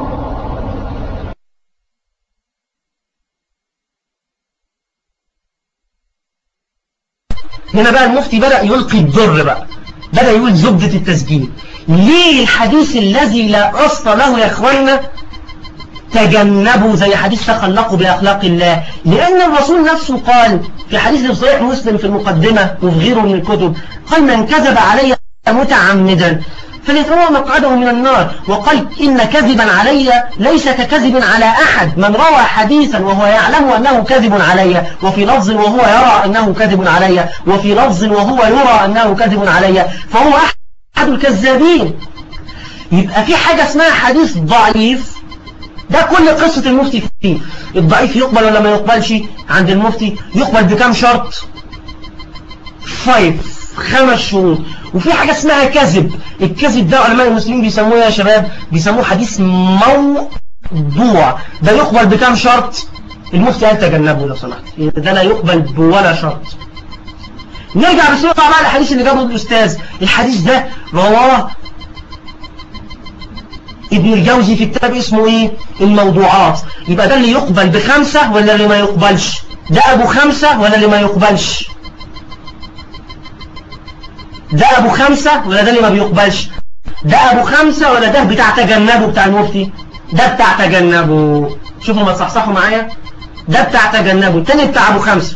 هنا بقى المفتي بدأ يلقي الضر بقى بدأ يقول زبدة التسجيل ليه الحديث الذي لا أصل له يا أخوانا تجنبوا زي حديث تخلقوا بأخلاق الله لأن الرسول نفسه قال في حديث في صحيح مسلم في المقدمة وفي غيره من الكتب قال من كذب علي متعمدا فليتبوأ مقعده من النار وقال إن كذبا علي ليس ككذب على أحد من روى حديثا وهو يعلم أنه كذب علي وفي لفظ وهو يرى أنه كذب علي وفي لفظ وهو يرى أنه كذب علي فهو أحد الكذابين يبقى في حاجة اسمها حديث ضعيف ده كل قصة المفتي فيه الضعيف يقبل ولا ما يقبلش عند المفتي يقبل بكم شرط فايف خمس شروط وفي حاجة اسمها كذب الكذب ده علماء المسلمين بيسموه يا شباب بيسموه حديث موضوع ده يقبل بكام شرط المفتي قال تجنبه لو سمحت ده لا يقبل بولا شرط نرجع بسرعة بقى الحديث اللي جابه الأستاذ الحديث ده رواه ابن الجوزي في كتاب اسمه ايه الموضوعات يبقى ده اللي يقبل بخمسة ولا اللي ما يقبلش ده ابو خمسة ولا اللي ما يقبلش ده ابو خمسة ولا ده اللي ما بيقبلش ده ابو خمسة ولا ده بتاع تجنبه بتاع المفتي ده بتاع تجنبه شوفوا ما تصحصحوا معايا ده بتاع تجنبه التاني بتاع ابو خمسة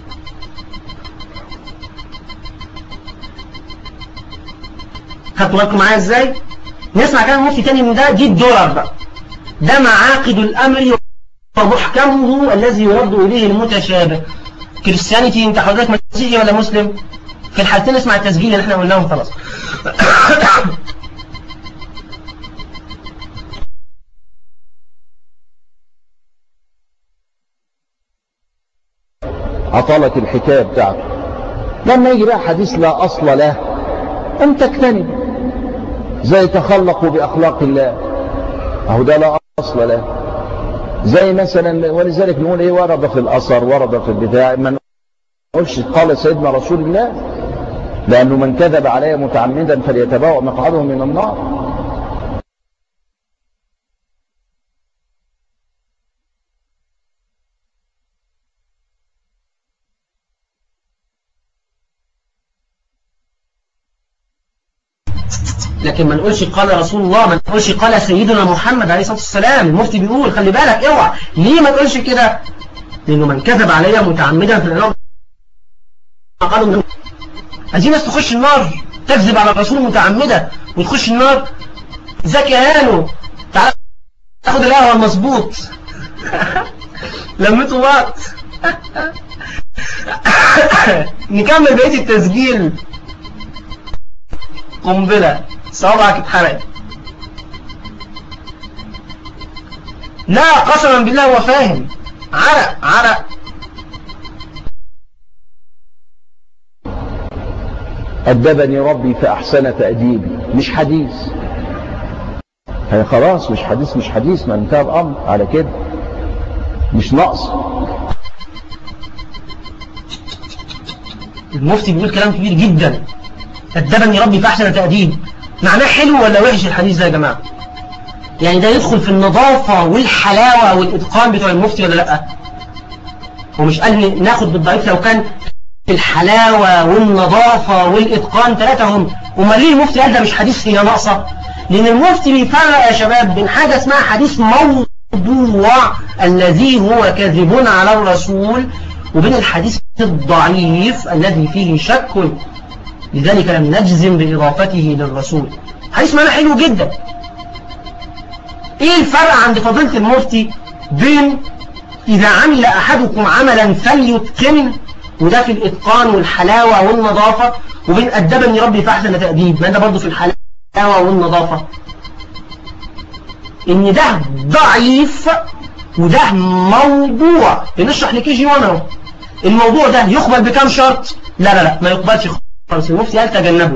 خدتوا بالكم معايا ازاي نسمع كلام مفتي تاني من ده دي الدولار بقى ده معاقد الامر ومحكمه الذي يرد اليه المتشابه كريستيانيتي انت حضرتك مسيحي ولا مسلم في الحالتين اسمع التسجيل اللي احنا قلناهم خلاص عطلت الحكاية بتاعته لما يجي بقى حديث لا أصل له أنت اجتنب زي تخلقوا بأخلاق الله أهو ده لا أصل له زي مثلا ولذلك نقول إيه ورد في الأثر ورد في البتاع ما نقولش قال سيدنا رسول الله لأنه من كذب علي متعمدا فليتبوأ مقعده من النار لكن ما نقولش قال رسول الله ما نقولش قال سيدنا محمد عليه الصلاة والسلام المفتي بيقول خلي بالك اوعى ليه ما تقولش كده لانه من كذب علي متعمدا في العلم قالوا من عايزين ناس تخش النار تكذب على الرسول متعمدة وتخش النار زكي هانو تعال تاخد القهوة المظبوط لميتوا بعض نكمل بقية التسجيل قنبلة صوابعك اتحرق لا قسما بالله هو فاهم عرق عرق أدبني ربي فأحسن تأديبي مش حديث هي خلاص مش حديث مش حديث ما انتهى الأمر على كده مش نقص المفتي بيقول كلام كبير جدا أدبني ربي فأحسن تأديب معناه حلو ولا وحش الحديث ده يا جماعة يعني ده يدخل في النظافة والحلاوة والإتقان بتوع المفتي ولا لأ ومش قال ناخد بالضعيف لو كان في الحلاوة والنظافة والإتقان ثلاثة هم وما ليه المفتي قال ده مش حديث هي ناقصة لأن المفتي بيفرق يا شباب بين حاجة اسمها حديث موضوع الذي هو كذب على الرسول وبين الحديث الضعيف الذي فيه شك لذلك لم نجزم بإضافته للرسول حديث معنى حلو جدا ايه الفرق عند فضيلة المفتي بين إذا عمل أحدكم عملا فليتقن وده في الإتقان والحلاوة والنظافة وبين أدبني ربي فأحسن تأديب ما ده برضه في الحلاوة والنظافة إن ده ضعيف وده موضوع بنشرح لكي جي وانا اهو الموضوع ده يقبل بكام شرط لا لا لا ما يقبلش خالص المفتي قال تجنبه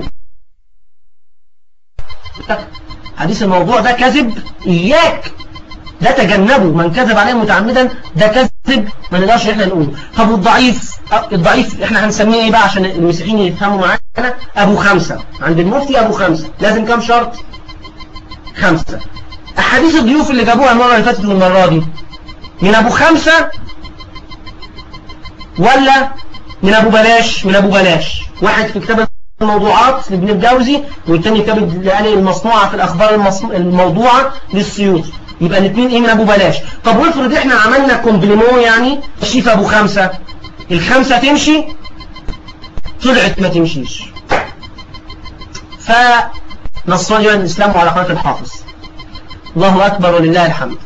حديث الموضوع ده كذب إياك ده تجنبه من كذب عليه متعمدا ده كذب ما نقدرش احنا نقوله طب والضعيف الضعيف احنا هنسميه ايه بقى عشان المسيحيين يفهموا معانا ابو خمسة عند المفتي ابو خمسة لازم كام شرط خمسة احاديث الضيوف اللي جابوها المرة اللي فاتت والمرة دي من ابو خمسة ولا من ابو بلاش من ابو بلاش واحد في كتاب الموضوعات لابن الجوزي والتاني كتاب الآلية المصنوعة في الأخبار المصن... الموضوعة للسيوطي يبقى الاثنين ايه من ابو بلاش طب وافرض احنا عملنا كومبليمو يعني ماشي في ابو خمسة الخمسة تمشي طلعت ما تمشيش فنصراني الاسلام على قناة الحافظ الله اكبر ولله الحمد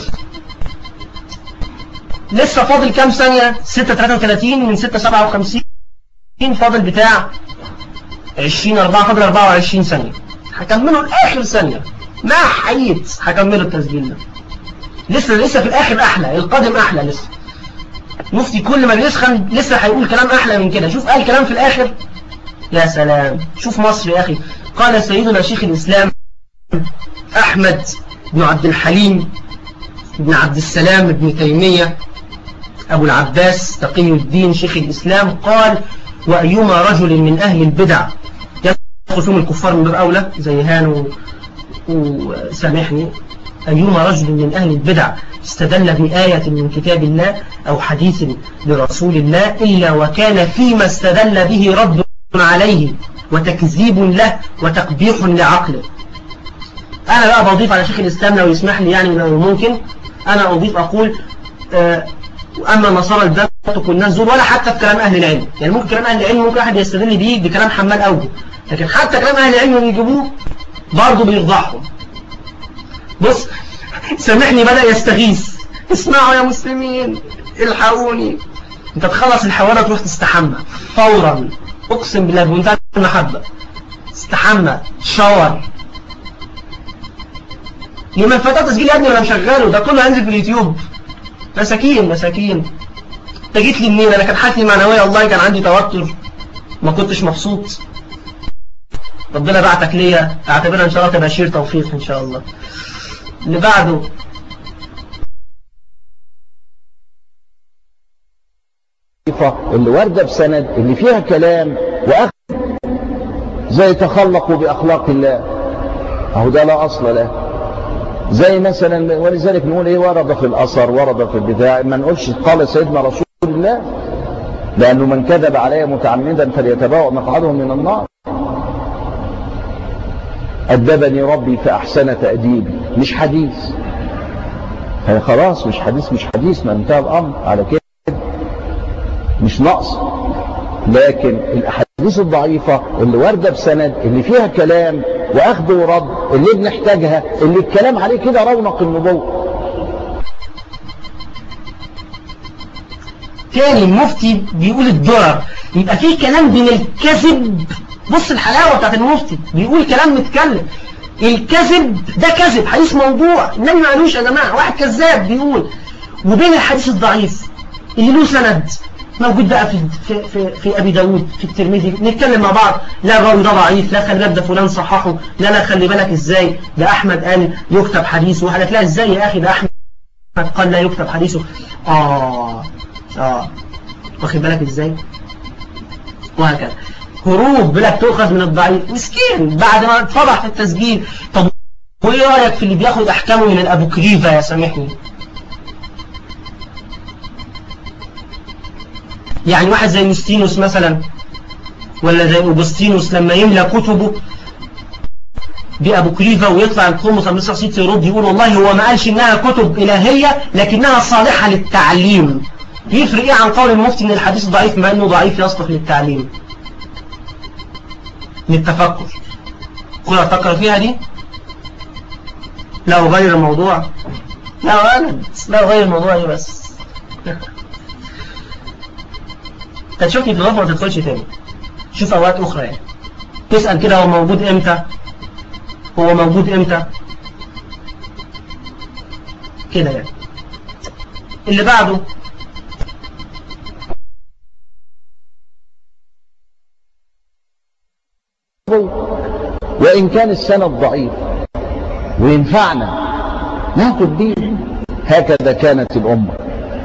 لسه فاضل كام ثانية 633 من 657 فاضل بتاع 20 4 فاضل 24 ثانية هكمله لاخر ثانية ما حييت هكمل التسجيل ده لسه لسه في الاخر احلى القادم احلى لسه مفتي كل ما بيسخن لسه هيقول كلام احلى من كده شوف قال كلام في الاخر يا سلام شوف مصر يا أخي قال سيدنا شيخ الإسلام أحمد بن عبد الحليم بن عبد السلام بن تيمية أبو العباس تقي الدين شيخ الإسلام قال وأيما رجل من أهل البدع يدخل فيهم الكفار من باب أولى زي هان وسامحني أيما رجل من أهل البدع استدل بآية من كتاب الله أو حديث لرسول الله إلا وكان فيما استدل به رد عليه وتكذيب له وتقبيح لعقله أنا بقى بضيف على شيخ الإسلام لو يسمح لي يعني لو ممكن أنا أضيف أقول آه أما نصارى الباب كنا نزول ولا حتى في كلام أهل العلم يعني ممكن كلام أهل العلم ممكن أحد يستدل بيه بكلام حمال أوجه لكن حتى كلام أهل العلم اللي يجيبوه برضه بيفضحهم بص سامحني بدأ يستغيث اسمعوا يا مسلمين الحقوني انت تخلص الحوارة تروح تستحمى فورا اقسم بالله بمنتهى المحبة استحمى شاور لمن فتاة تسجيل يا ابني ولا مشغله ده كله هينزل في اليوتيوب مساكين مساكين انت جيت لي منين انا كان حالتي المعنويه والله كان عندي توتر ما كنتش مبسوط ربنا بعتك ليا اعتبرها ان شاء الله تبشير توفيق ان شاء الله اللي بعده اللي واردة بسند اللي فيها كلام وأخذ زي تخلقوا بأخلاق الله أهو ده لا أصل له زي مثلا ولذلك نقول ايه ورد في الأثر ورد في البتاع ما نقولش قال سيدنا رسول الله لأنه من كذب علي متعمدا فليتبوأ مقعده من النار أدبني ربي فأحسن تأديبي مش حديث هي خلاص مش حديث مش حديث ما انتهى الأمر على كده مش نقص لكن الأحاديث الضعيفة اللي واردة بسند اللي فيها كلام وأخذ ورد اللي بنحتاجها اللي الكلام عليه كده رونق النبوة تاني المفتي بيقول الدرر يبقى في كلام بين الكذب بص الحلاوة بتاعت المفتي بيقول كلام متكلم الكذب ده كذب حديث موضوع النبي ما قالوش يا جماعة واحد كذاب بيقول وبين الحديث الضعيف اللي له سند موجود بقى في في في, في ابي داود في الترمذي نتكلم مع بعض لا الراوي ده ضعيف لا خلي بالك ده فلان صححه لا لا خلي بالك ازاي ده احمد قال يكتب حديثه وحلف لا ازاي يا اخي ده احمد قال لا يكتب حديثه اه اه واخد بالك ازاي وهكذا هروب بلا تؤخذ من الضعيف مسكين بعد ما اتفضح في التسجيل طب وايه رايك في اللي بياخد احكامه من الابوكريفا يا سامحني يعني واحد زي يوستينوس مثلا ولا زي أوجستينوس لما يملى كتبه بأبوكريفا ويطلع القوم مثلا سيتي يرد يقول والله هو ما قالش إنها كتب إلهية لكنها صالحة للتعليم يفرق إيه عن قول المفتي إن الحديث ضعيف ما إنه ضعيف يصلح للتعليم للتفكر كل أفكر فيها دي لا أغير الموضوع لا ولد لا أغير الموضوع إيه بس تشوفني في الغرفة ما تدخلش تاني شوف أوقات أخرى يعني تسأل كده هو موجود إمتى هو موجود إمتى كده يعني اللي بعده وإن كان السند ضعيف وينفعنا ناخد بيه هكذا كانت الأمة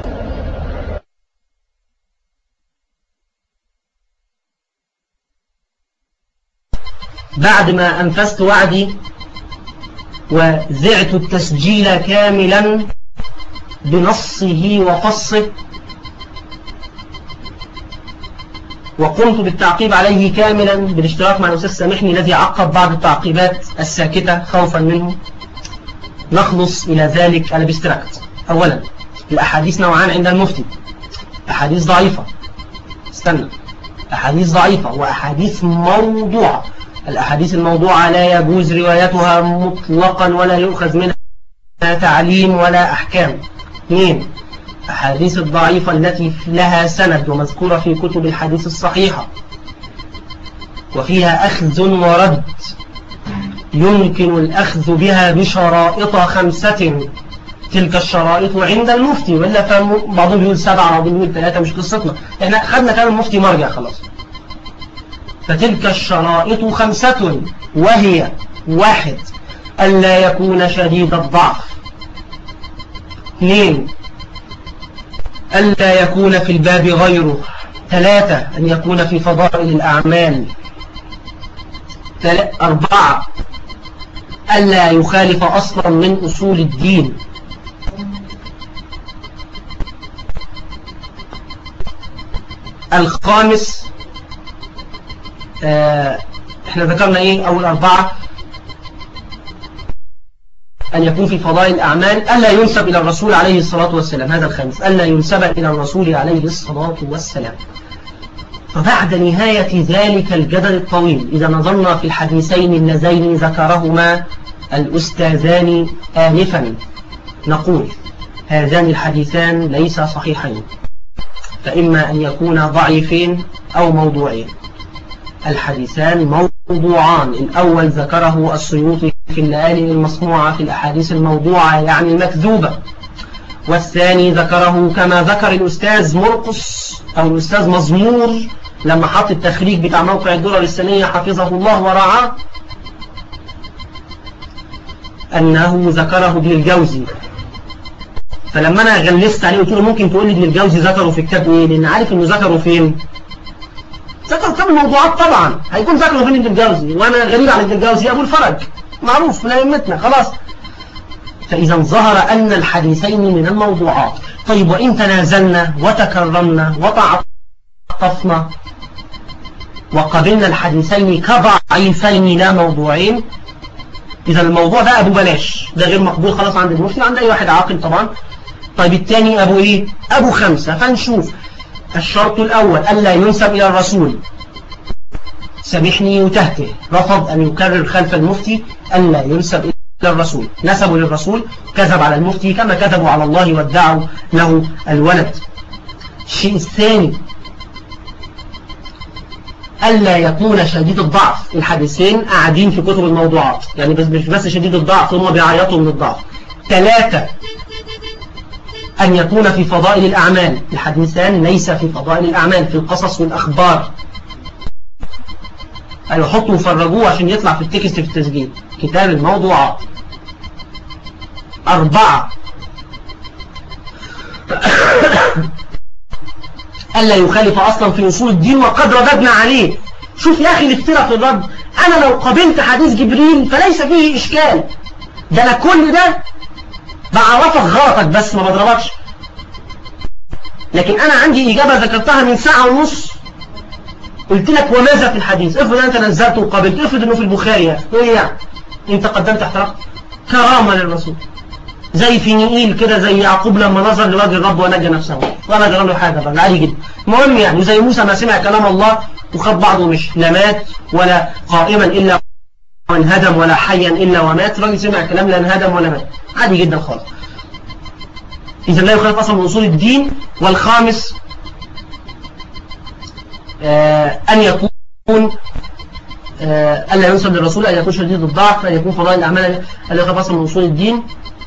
بعد ما أنفذت وعدي وزعت التسجيل كاملا بنصه وقصه وقمت بالتعقيب عليه كاملا بالاشتراك مع الأستاذ سامحني الذي عقب بعض التعقيبات الساكتة خوفا منه نخلص إلى ذلك الابستراكت أولا الأحاديث نوعان عند المفتي أحاديث ضعيفة استنى أحاديث ضعيفة وأحاديث موضوعة الأحاديث الموضوعة لا يجوز روايتها مطلقا ولا يؤخذ منها تعليم ولا أحكام اثنين أحاديث الضعيفة التي لها سند ومذكورة في كتب الحديث الصحيحة وفيها أخذ ورد يمكن الأخذ بها بشرائط خمسة تلك الشرائط عند المفتي ولا بعضهم يقول سبعة بعضهم يقول ثلاثة مش قصتنا احنا خدنا كلام المفتي مرجع خلاص فتلك الشرائط خمسة وهي واحد ألا يكون شديد الضعف اثنين ألا يكون في الباب غيره ثلاثة أن يكون في فضائل الأعمال تل- أربعة ألا يخالف أصلا من أصول الدين الخامس آه احنا ذكرنا ايه اول اربعة ان يكون في فضائل الاعمال الا ينسب الى الرسول عليه الصلاة والسلام هذا الخامس الا ينسب الى الرسول عليه الصلاة والسلام فبعد نهاية ذلك الجدل الطويل إذا نظرنا في الحديثين اللذين ذكرهما الأستاذان آنفا نقول هذان الحديثان ليس صحيحين فإما أن يكونا ضعيفين أو موضوعين الحديثان موضوعان الأول ذكره السيوطي في الليالي المصنوعة في الأحاديث الموضوعة يعني المكذوبة والثاني ذكره كما ذكر الأستاذ مرقس أو الأستاذ مزمور لما حط التخريج بتاع موقع الدولة الإسلامية حفظه الله ورعاه أنه ذكره ابن الجوزي فلما أنا غلست عليه قلت له ممكن تقول لي ابن الجوزي ذكره في كتاب إيه لأن عارف إنه ذكره فين ذكر كتاب الموضوعات طبعا هيكون ذكره فين ابن الجوزي وأنا غريب على ابن الجوزي أبو الفرج معروف من أئمتنا خلاص فإذا ظهر أن الحديثين من الموضوعات طيب وإن تنازلنا وتكرمنا وتعاطفنا وقبلنا الحديثين كضعيفين لا موضوعين إذا الموضوع ده أبو بلاش ده غير مقبول خلاص عند المفتي وعند أي واحد عاقل طبعا طيب الثاني أبو إيه أبو خمسة فنشوف الشرط الأول ألا ينسب إلى الرسول سامحني وتهته رفض أن يكرر خلف المفتي ألا ينسب إلى الرسول نسبوا للرسول كذب على المفتي كما كذبوا على الله وادعوا له الولد الشيء الثاني ألا يكون شديد الضعف الحديثين قاعدين في كتب الموضوعات يعني بس مش بس شديد الضعف هم بيعيطوا من الضعف ثلاثة أن يكون في فضائل الأعمال الحديثان ليس في فضائل الأعمال في القصص والأخبار أيوة حطوا وفرجوه عشان يطلع في التكست في التسجيل كتاب الموضوعات أربعة ألا يخالف أصلا في أصول الدين وقد رددنا عليه شوف يا أخي الافتراء في الرد أنا لو قبلت حديث جبريل فليس فيه إشكال ده أنا كل ده بعرفك غلطك بس ما بضربكش لكن أنا عندي إجابة ذكرتها من ساعة ونص قلت لك وماذا في الحديث افرض أنت نزلت وقابلت افرض أنه في البخاري ايه يعني انت قدمت احترام كرامة للرسول زي في نيل كده زي يعقوب لما نظر لوجه الرب ونجى نفسه ولا جرى له حاجة بقى عادي جدا المهم يعني وزي موسى ما سمع كلام الله وخد بعضه مش لا مات ولا قائما إلا وانهدم ولا حيا إلا ومات راجل سمع كلام لا انهدم ولا مات عادي جدا خالص إذا لا يخالف أصلا من أصول الدين والخامس آه أن يكون آه ألا ينسب للرسول أن يكون شديد الضعف أن يكون فضائل الأعمال ألا يخالف أصلا من أصول الدين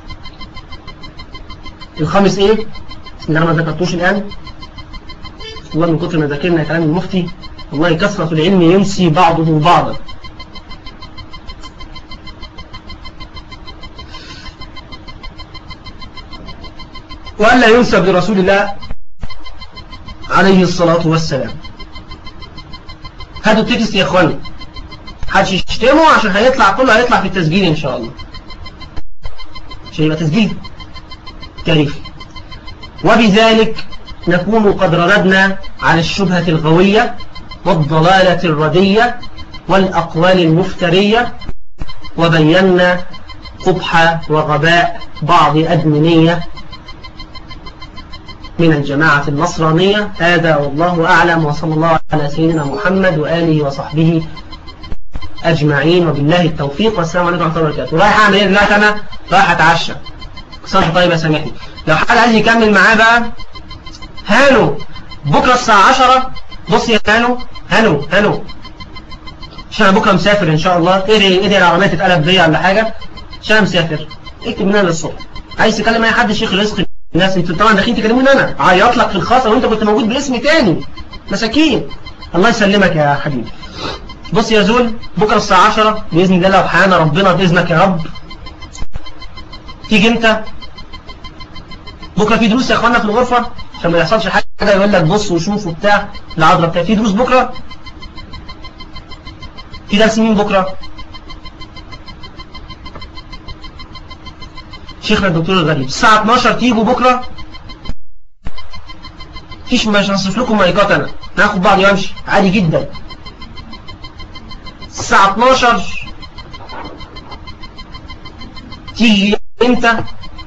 الخامس إيه اللي أنا ما ذكرتوش الآن والله من كتر ما ذاكرنا كلام المفتي والله كثرة العلم ينسي بعضه بعضا وألا ينسب لرسول الله عليه الصلاة والسلام هاتوا التكست يا اخواني محدش يشتمه عشان هيطلع كله هيطلع في التسجيل ان شاء الله عشان يبقى تسجيل تاريخي وبذلك نكون قد رددنا على الشبهة الغوية والضلالة الردية والأقوال المفترية وبينا قبح وغباء بعض أدمنية من الجماعة النصرانية هذا والله أعلم وصلى الله على سيدنا محمد وآله وصحبه أجمعين وبالله التوفيق والسلام عليكم ورحمة الله وبركاته رايح أعمل إيه دلوقتي أنا رايح أتعشى صح طيب سامحني لو حد عايز يكمل معاه بقى هانو بكرة الساعة 10 بص يا هانو هانو هانو عشان أنا بكرة مسافر إن شاء الله إيه إيه العربية تتقلب بيا ولا حاجة عشان أنا مسافر اكتب من هنا للصبح عايز تكلم أي حد شيخ رزق الناس انتوا طبعا داخلين تكلموني انا عيط لك في الخاصه وانت كنت موجود باسم تاني مساكين الله يسلمك يا حبيبي بص يا زول بكرة الساعة 10 بإذن الله لو حيانا ربنا بإذنك يا رب تيجي انت بكرة في دروس يا اخوانا في الغرفة عشان ما يحصلش حاجة يقول لك بص وشوف وبتاع العضلة بتاع في دروس بكرة في درس مين بكرة شيخنا الدكتور الغريب الساعة 12 تيجوا بكرة فيش مش هنصف لكم مايكات انا ناخد بعض وامشي عادي جدا الساعة 12 تيجي انت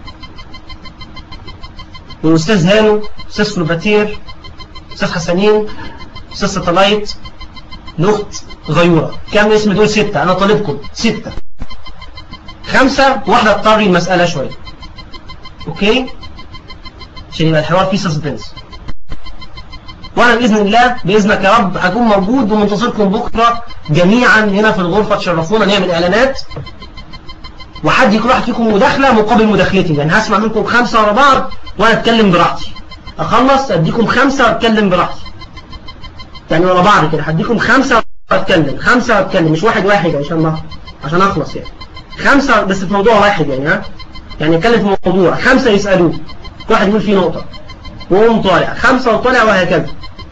والاستاذ هانو استاذ فلوباتير استاذ حسنين استاذ ستلايت الاخت غيورة كام اسم دول ستة انا طالبكم ستة خمسة واحدة تطري المسألة شوية اوكي عشان يبقى الحوار فيه سسبنس وانا باذن الله باذنك يا رب هكون موجود ومنتظركم بكره جميعا هنا في الغرفه تشرفونا نعمل اعلانات وحد يكون واحد فيكم مداخله مقابل مداخلتي يعني هسمع منكم خمسه ورا بعض وانا اتكلم براحتي اخلص اديكم خمسه واتكلم براحتي يعني ورا بعض كده هديكم خمسه واتكلم خمسه واتكلم مش واحد واحد عشان ما عشان اخلص يعني خمسه بس في موضوع واحد يعني ها يعني اتكلم في موضوع خمسه يسالوه واحد يقول فيه نقطه وقوم طالع خمسه وطالع وهكذا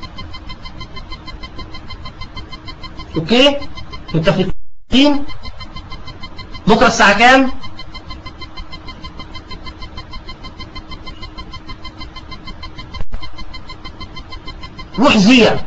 اوكي متفقين بكره الساعه كام روح زيا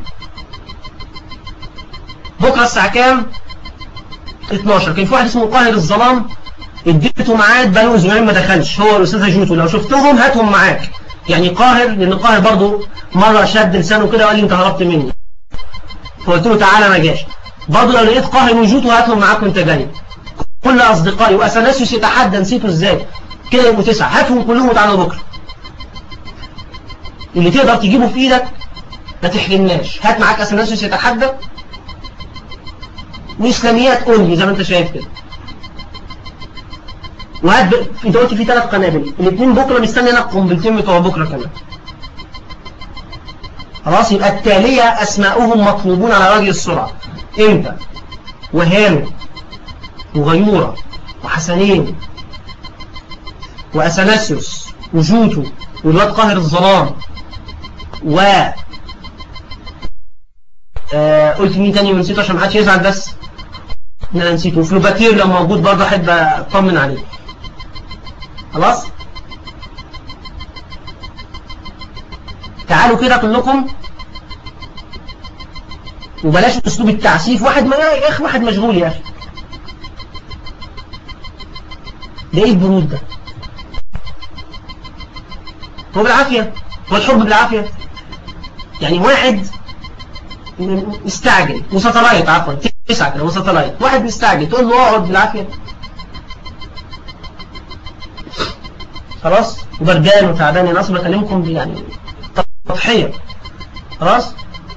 بكره الساعه كام 12 كان في واحد اسمه قاهر الظلام اديته ميعاد بقاله اسبوعين ما دخلش هو الاستاذه جوتو لو شفتهم هاتهم معاك يعني قاهر لان قاهر برضو مره شد لسانه كده وقال لي انت هربت مني فقلت له تعالى ما جاش برضه لو لقيت قاهر وجوده هاتهم معاك وانت جاي كل اصدقائي واثناسيوس يتحدى نسيته ازاي كده يبقوا تسعه هاتهم كلهم وتعالوا بكره اللي تقدر تجيبه في ايدك ما تحرمناش هات معاك اثناسيوس يتحدى واسلاميات قول لي زي ما انت شايف كده وهات ب... انت قلت في ثلاث قنابل الاثنين بكره مستني انا القنبلتين بتوع بكره كمان خلاص يبقى التالية أسماؤهم مطلوبون على وجه السرعة انت وهانو وغيورة وحسنين وأثناسيوس وجوتو والواد قاهر الظلام و آه قلت مين تاني ونسيته عشان محدش يزعل بس ان انا نسيته وفلوباتير لو موجود برضه احب اطمن عليه خلاص تعالوا كده كلكم وبلاش اسلوب التعسيف واحد ما يا اخي واحد مشغول يا اخي ده ايه البرود ده هو بالعافية هو الحب بالعافية يعني واحد مستعجل وساتلايت عفوا تسعة كده وساتلايت واحد مستعجل تقول له اقعد بالعافية خلاص وبردان وتعبان انا اصلا بكلمكم يعني تضحية خلاص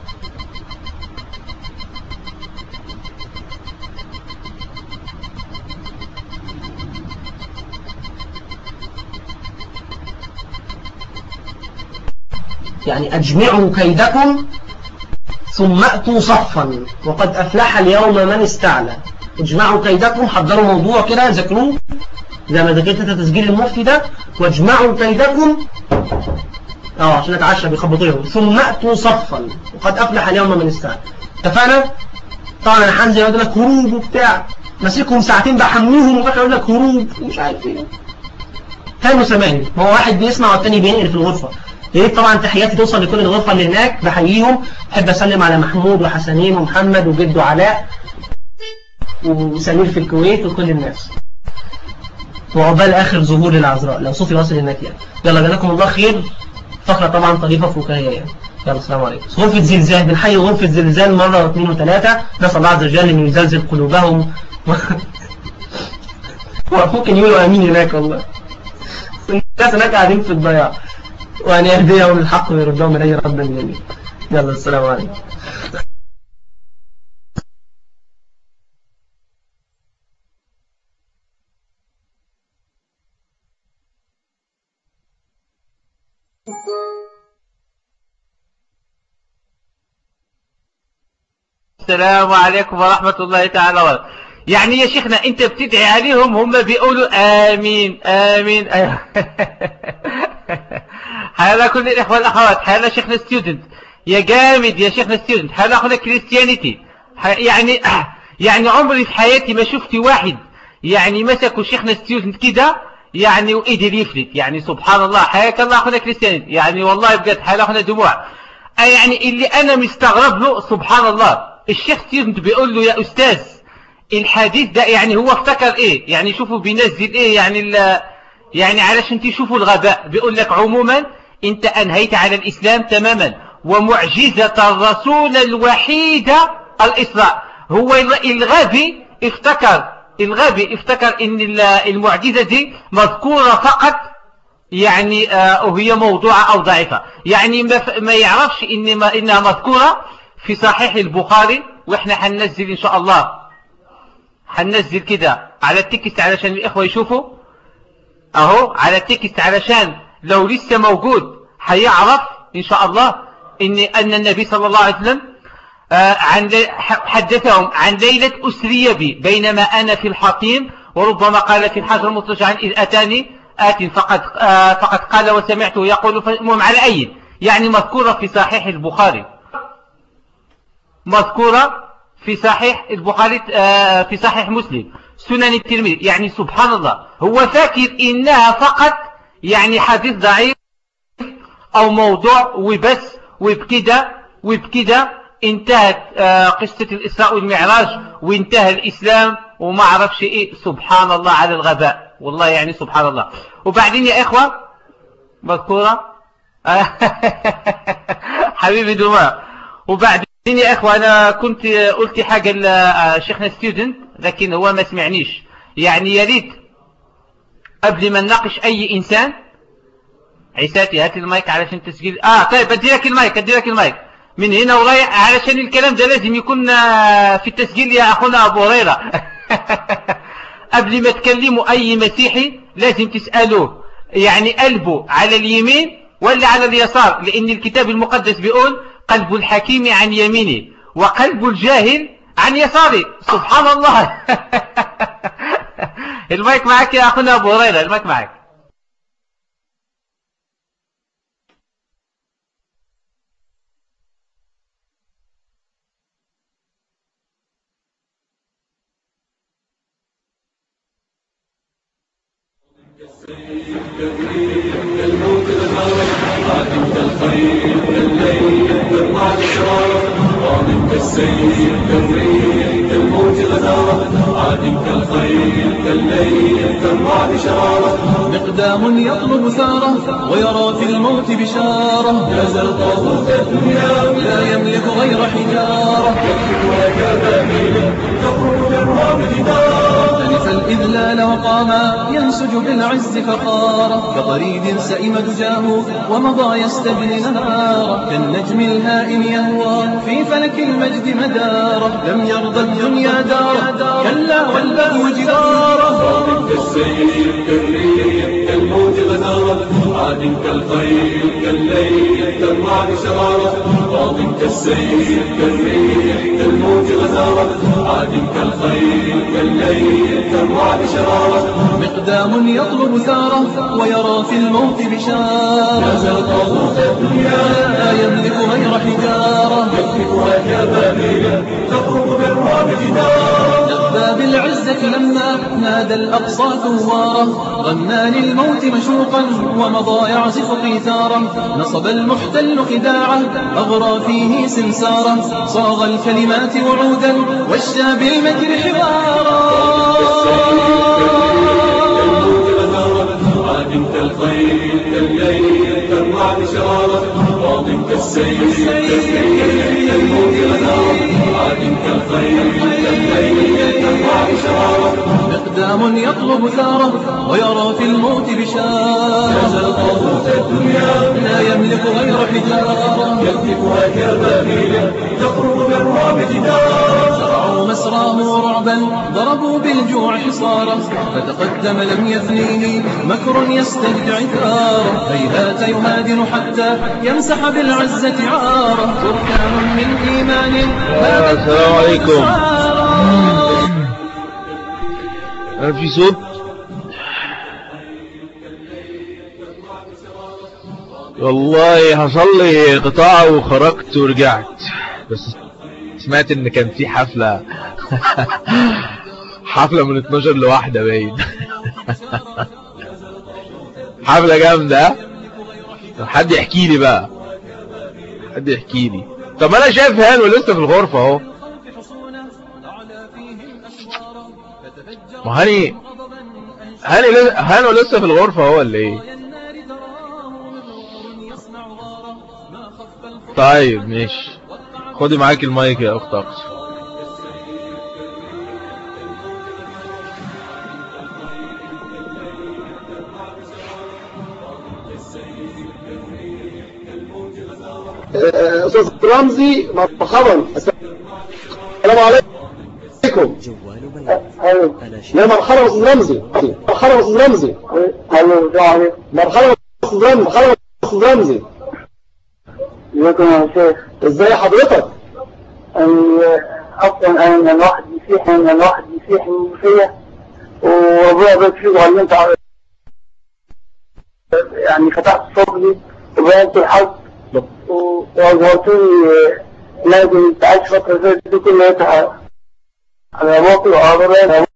يعني أجمعوا كيدكم ثم أتوا صفا وقد أفلح اليوم من استعلى اجمعوا كيدكم حضروا موضوع كده ذاكروه زي ما ذاكرت تسجيل المفتي ده واجمعوا كيدكم اه عشان اتعشى بيخبطوهم ثم أتوا صفا وقد أفلح اليوم من استعلى اتفقنا طبعا انا هنزل يقول لك هروب وبتاع ماسكهم ساعتين بحموهم وبقى يقول لك هروب ومش عارف ايه كانوا سامعني ما هو واحد بيسمع والتاني بينقل في الغرفه يا ريت طبعا تحياتي توصل لكل الغرفة اللي هناك بحييهم احب اسلم على محمود وحسنين ومحمد وجده علاء وسمير في الكويت وكل الناس وعقبال اخر ظهور للعذراء لو صوتي واصل هناك يعني يلا جزاكم الله خير فقرة طبعا طريفة فكاهية يعني يلا السلام عليكم غرفة زلزال بنحيي غرفة زلزال مرة واثنين وثلاثة نسأل الله عز وجل انه يزلزل قلوبهم ممكن يقولوا امين هناك والله الناس هناك قاعدين في الضياع وأن يهديهم الحق ويردهم إليه ردا جميلا يلا السلام عليكم السلام عليكم ورحمة الله تعالى وبركاته يعني يا شيخنا انت بتدعي عليهم هم بيقولوا امين امين حيالا كل الاخوة الاخوات حيالا شيخنا ستودنت يا جامد يا شيخنا ستودنت حيالا اخونا كريستيانيتي يعني يعني عمري في حياتي ما شفت واحد يعني مسكوا شيخنا ستودنت كده يعني وايدي يفلت يعني سبحان الله حياك الله اخونا كريستيانيتي يعني والله بجد حيالا اخونا دموع يعني اللي انا مستغرب له سبحان الله الشيخ ستودنت بيقول له يا استاذ الحديث ده يعني هو افتكر ايه يعني شوفوا بينزل ايه يعني يعني علشان تشوفوا الغباء بيقول لك عموما انت انهيت على الاسلام تماما ومعجزة الرسول الوحيدة الاسراء هو الغبي افتكر الغبي افتكر ان المعجزة دي مذكورة فقط يعني آه وهي موضوعة او ضعيفة يعني ما يعرفش إن ما انها مذكورة في صحيح البخاري واحنا حننزل ان شاء الله حننزل كده على التكست علشان الإخوة يشوفوا أهو على التكست علشان لو لسه موجود هيعرف إن شاء الله إن أن النبي صلى الله عليه وسلم آه عن حدثهم عن ليلة أسري بي بينما أنا في الحطيم وربما قال في الحجر المطلش عن إذ أتاني آت فقد, آه فقد قال وسمعته يقول فمهم على أي يعني مذكورة في صحيح البخاري مذكورة في صحيح البخاري في صحيح مسلم سنن الترمذي يعني سبحان الله هو فاكر إنها فقط يعني حديث ضعيف أو موضوع وبس وبكده وبكده انتهت قصة الإسراء والمعراج وانتهى الإسلام وما عرفش إيه سبحان الله على الغباء والله يعني سبحان الله وبعدين يا إخوة مذكورة حبيبي دماء وبعدين يا اخوة انا كنت قلت حاجة لشيخنا ستودنت لكن هو ما سمعنيش يعني يا ريت قبل ما نناقش اي انسان عيساتي هات المايك علشان تسجيل اه طيب ادي لك المايك ادي لك المايك من هنا ورايح علشان الكلام ده لازم يكون في التسجيل يا اخونا ابو هريرة قبل ما تكلموا اي مسيحي لازم تسألوه يعني قلبه على اليمين ولا على اليسار لان الكتاب المقدس بيقول قلب الحكيم عن يمينه وقلب الجاهل عن يساره سبحان الله المايك معك يا أخونا أبو هريرة المايك معك كالسيل كالريح كالموت غزارة عاد كالخيل كالليل كالرعد شرارة مقدام يطلب ثاره ويرى في الموت بشارة نزل طاغوت الدنيا لا يملك غير حجارة يكفرها كبابيل تخرج بالرعب جدارة تنف الإذلال وقاما ينسج بالعز فقارة كطريد سئم دجاه ومضى يستبني نهارا كالنجم الهائم يهوى في فلك المجد مدارة لم يرضى الدنيا دارة كلا والبدو جدارة كالسيل كالريح كالموت غزارة عاد كالخيل كالليل كالرعد شرارة راض كالسيل كالريح كالموت غزارة عاد كالخيل كالليل كالرعد شرارة مقدام يطلب ثاره ويرى في الموت بشارة نزل طاغوت الدنيا لا يملك غير حجارة يكفرها كبابيل تخرج بالرعب جدارة نخبى بالعزة لما نادى الأقصى ثوارا غنى للموت مشوقا ومضى يعزف قيثارا نصب المحتل خداعه أغرى فيه سمسارا صاغ الكلمات وعودا واشى بالمكر حوارا عاد كالخيل كالليل كالرعد شرارة راض كالسيل كالسيل كالموت غزارة عاد كالخيل كالليل كالرعد شرارة مقدام يطلب له ثاره ويرى في الموت بشارة الدنيا لا يملك غير حجارة يكتفها كبابيل تخرج من رعب جدار زرعوا مسراه رعبا ضربوا بالجوع حصارا فتقدم لم يثنيه مكر يستجدع ثاره هيهات يهادن حتى يمسح بالعزة عاره بركان من إيمان هذا السلام عليكم. هل في صوت والله حصل لي قطاع وخرجت ورجعت بس سمعت ان كان في حفلة حفلة من 12 لواحدة باين حفلة جامدة ها؟ طب حد يحكي لي بقى حد يحكي لي طب انا شايف هانو لسه في الغرفة اهو ما هاني هاني لسه هانو لسه في الغرفة هو ولا ايه طيب ماشي خدي معاك المايك يا اخت اقصى استاذ رمزي مرحبا السلام عليكم يا مرحبا استاذ رمزي مرحبا استاذ رمزي مرحبا استاذ رمزي مرحبا استاذ رمزي ازيكم يا شيخ ازاي حضرتك اصلا انا من الواحد مسيحي من الواحد مسيحي فيا وابويا بيت فيه وعلمت على- يعني فتحت صدري وبينت الحج واظهرتني لازم تعيش فترة زي دي كلها على باطل وعلى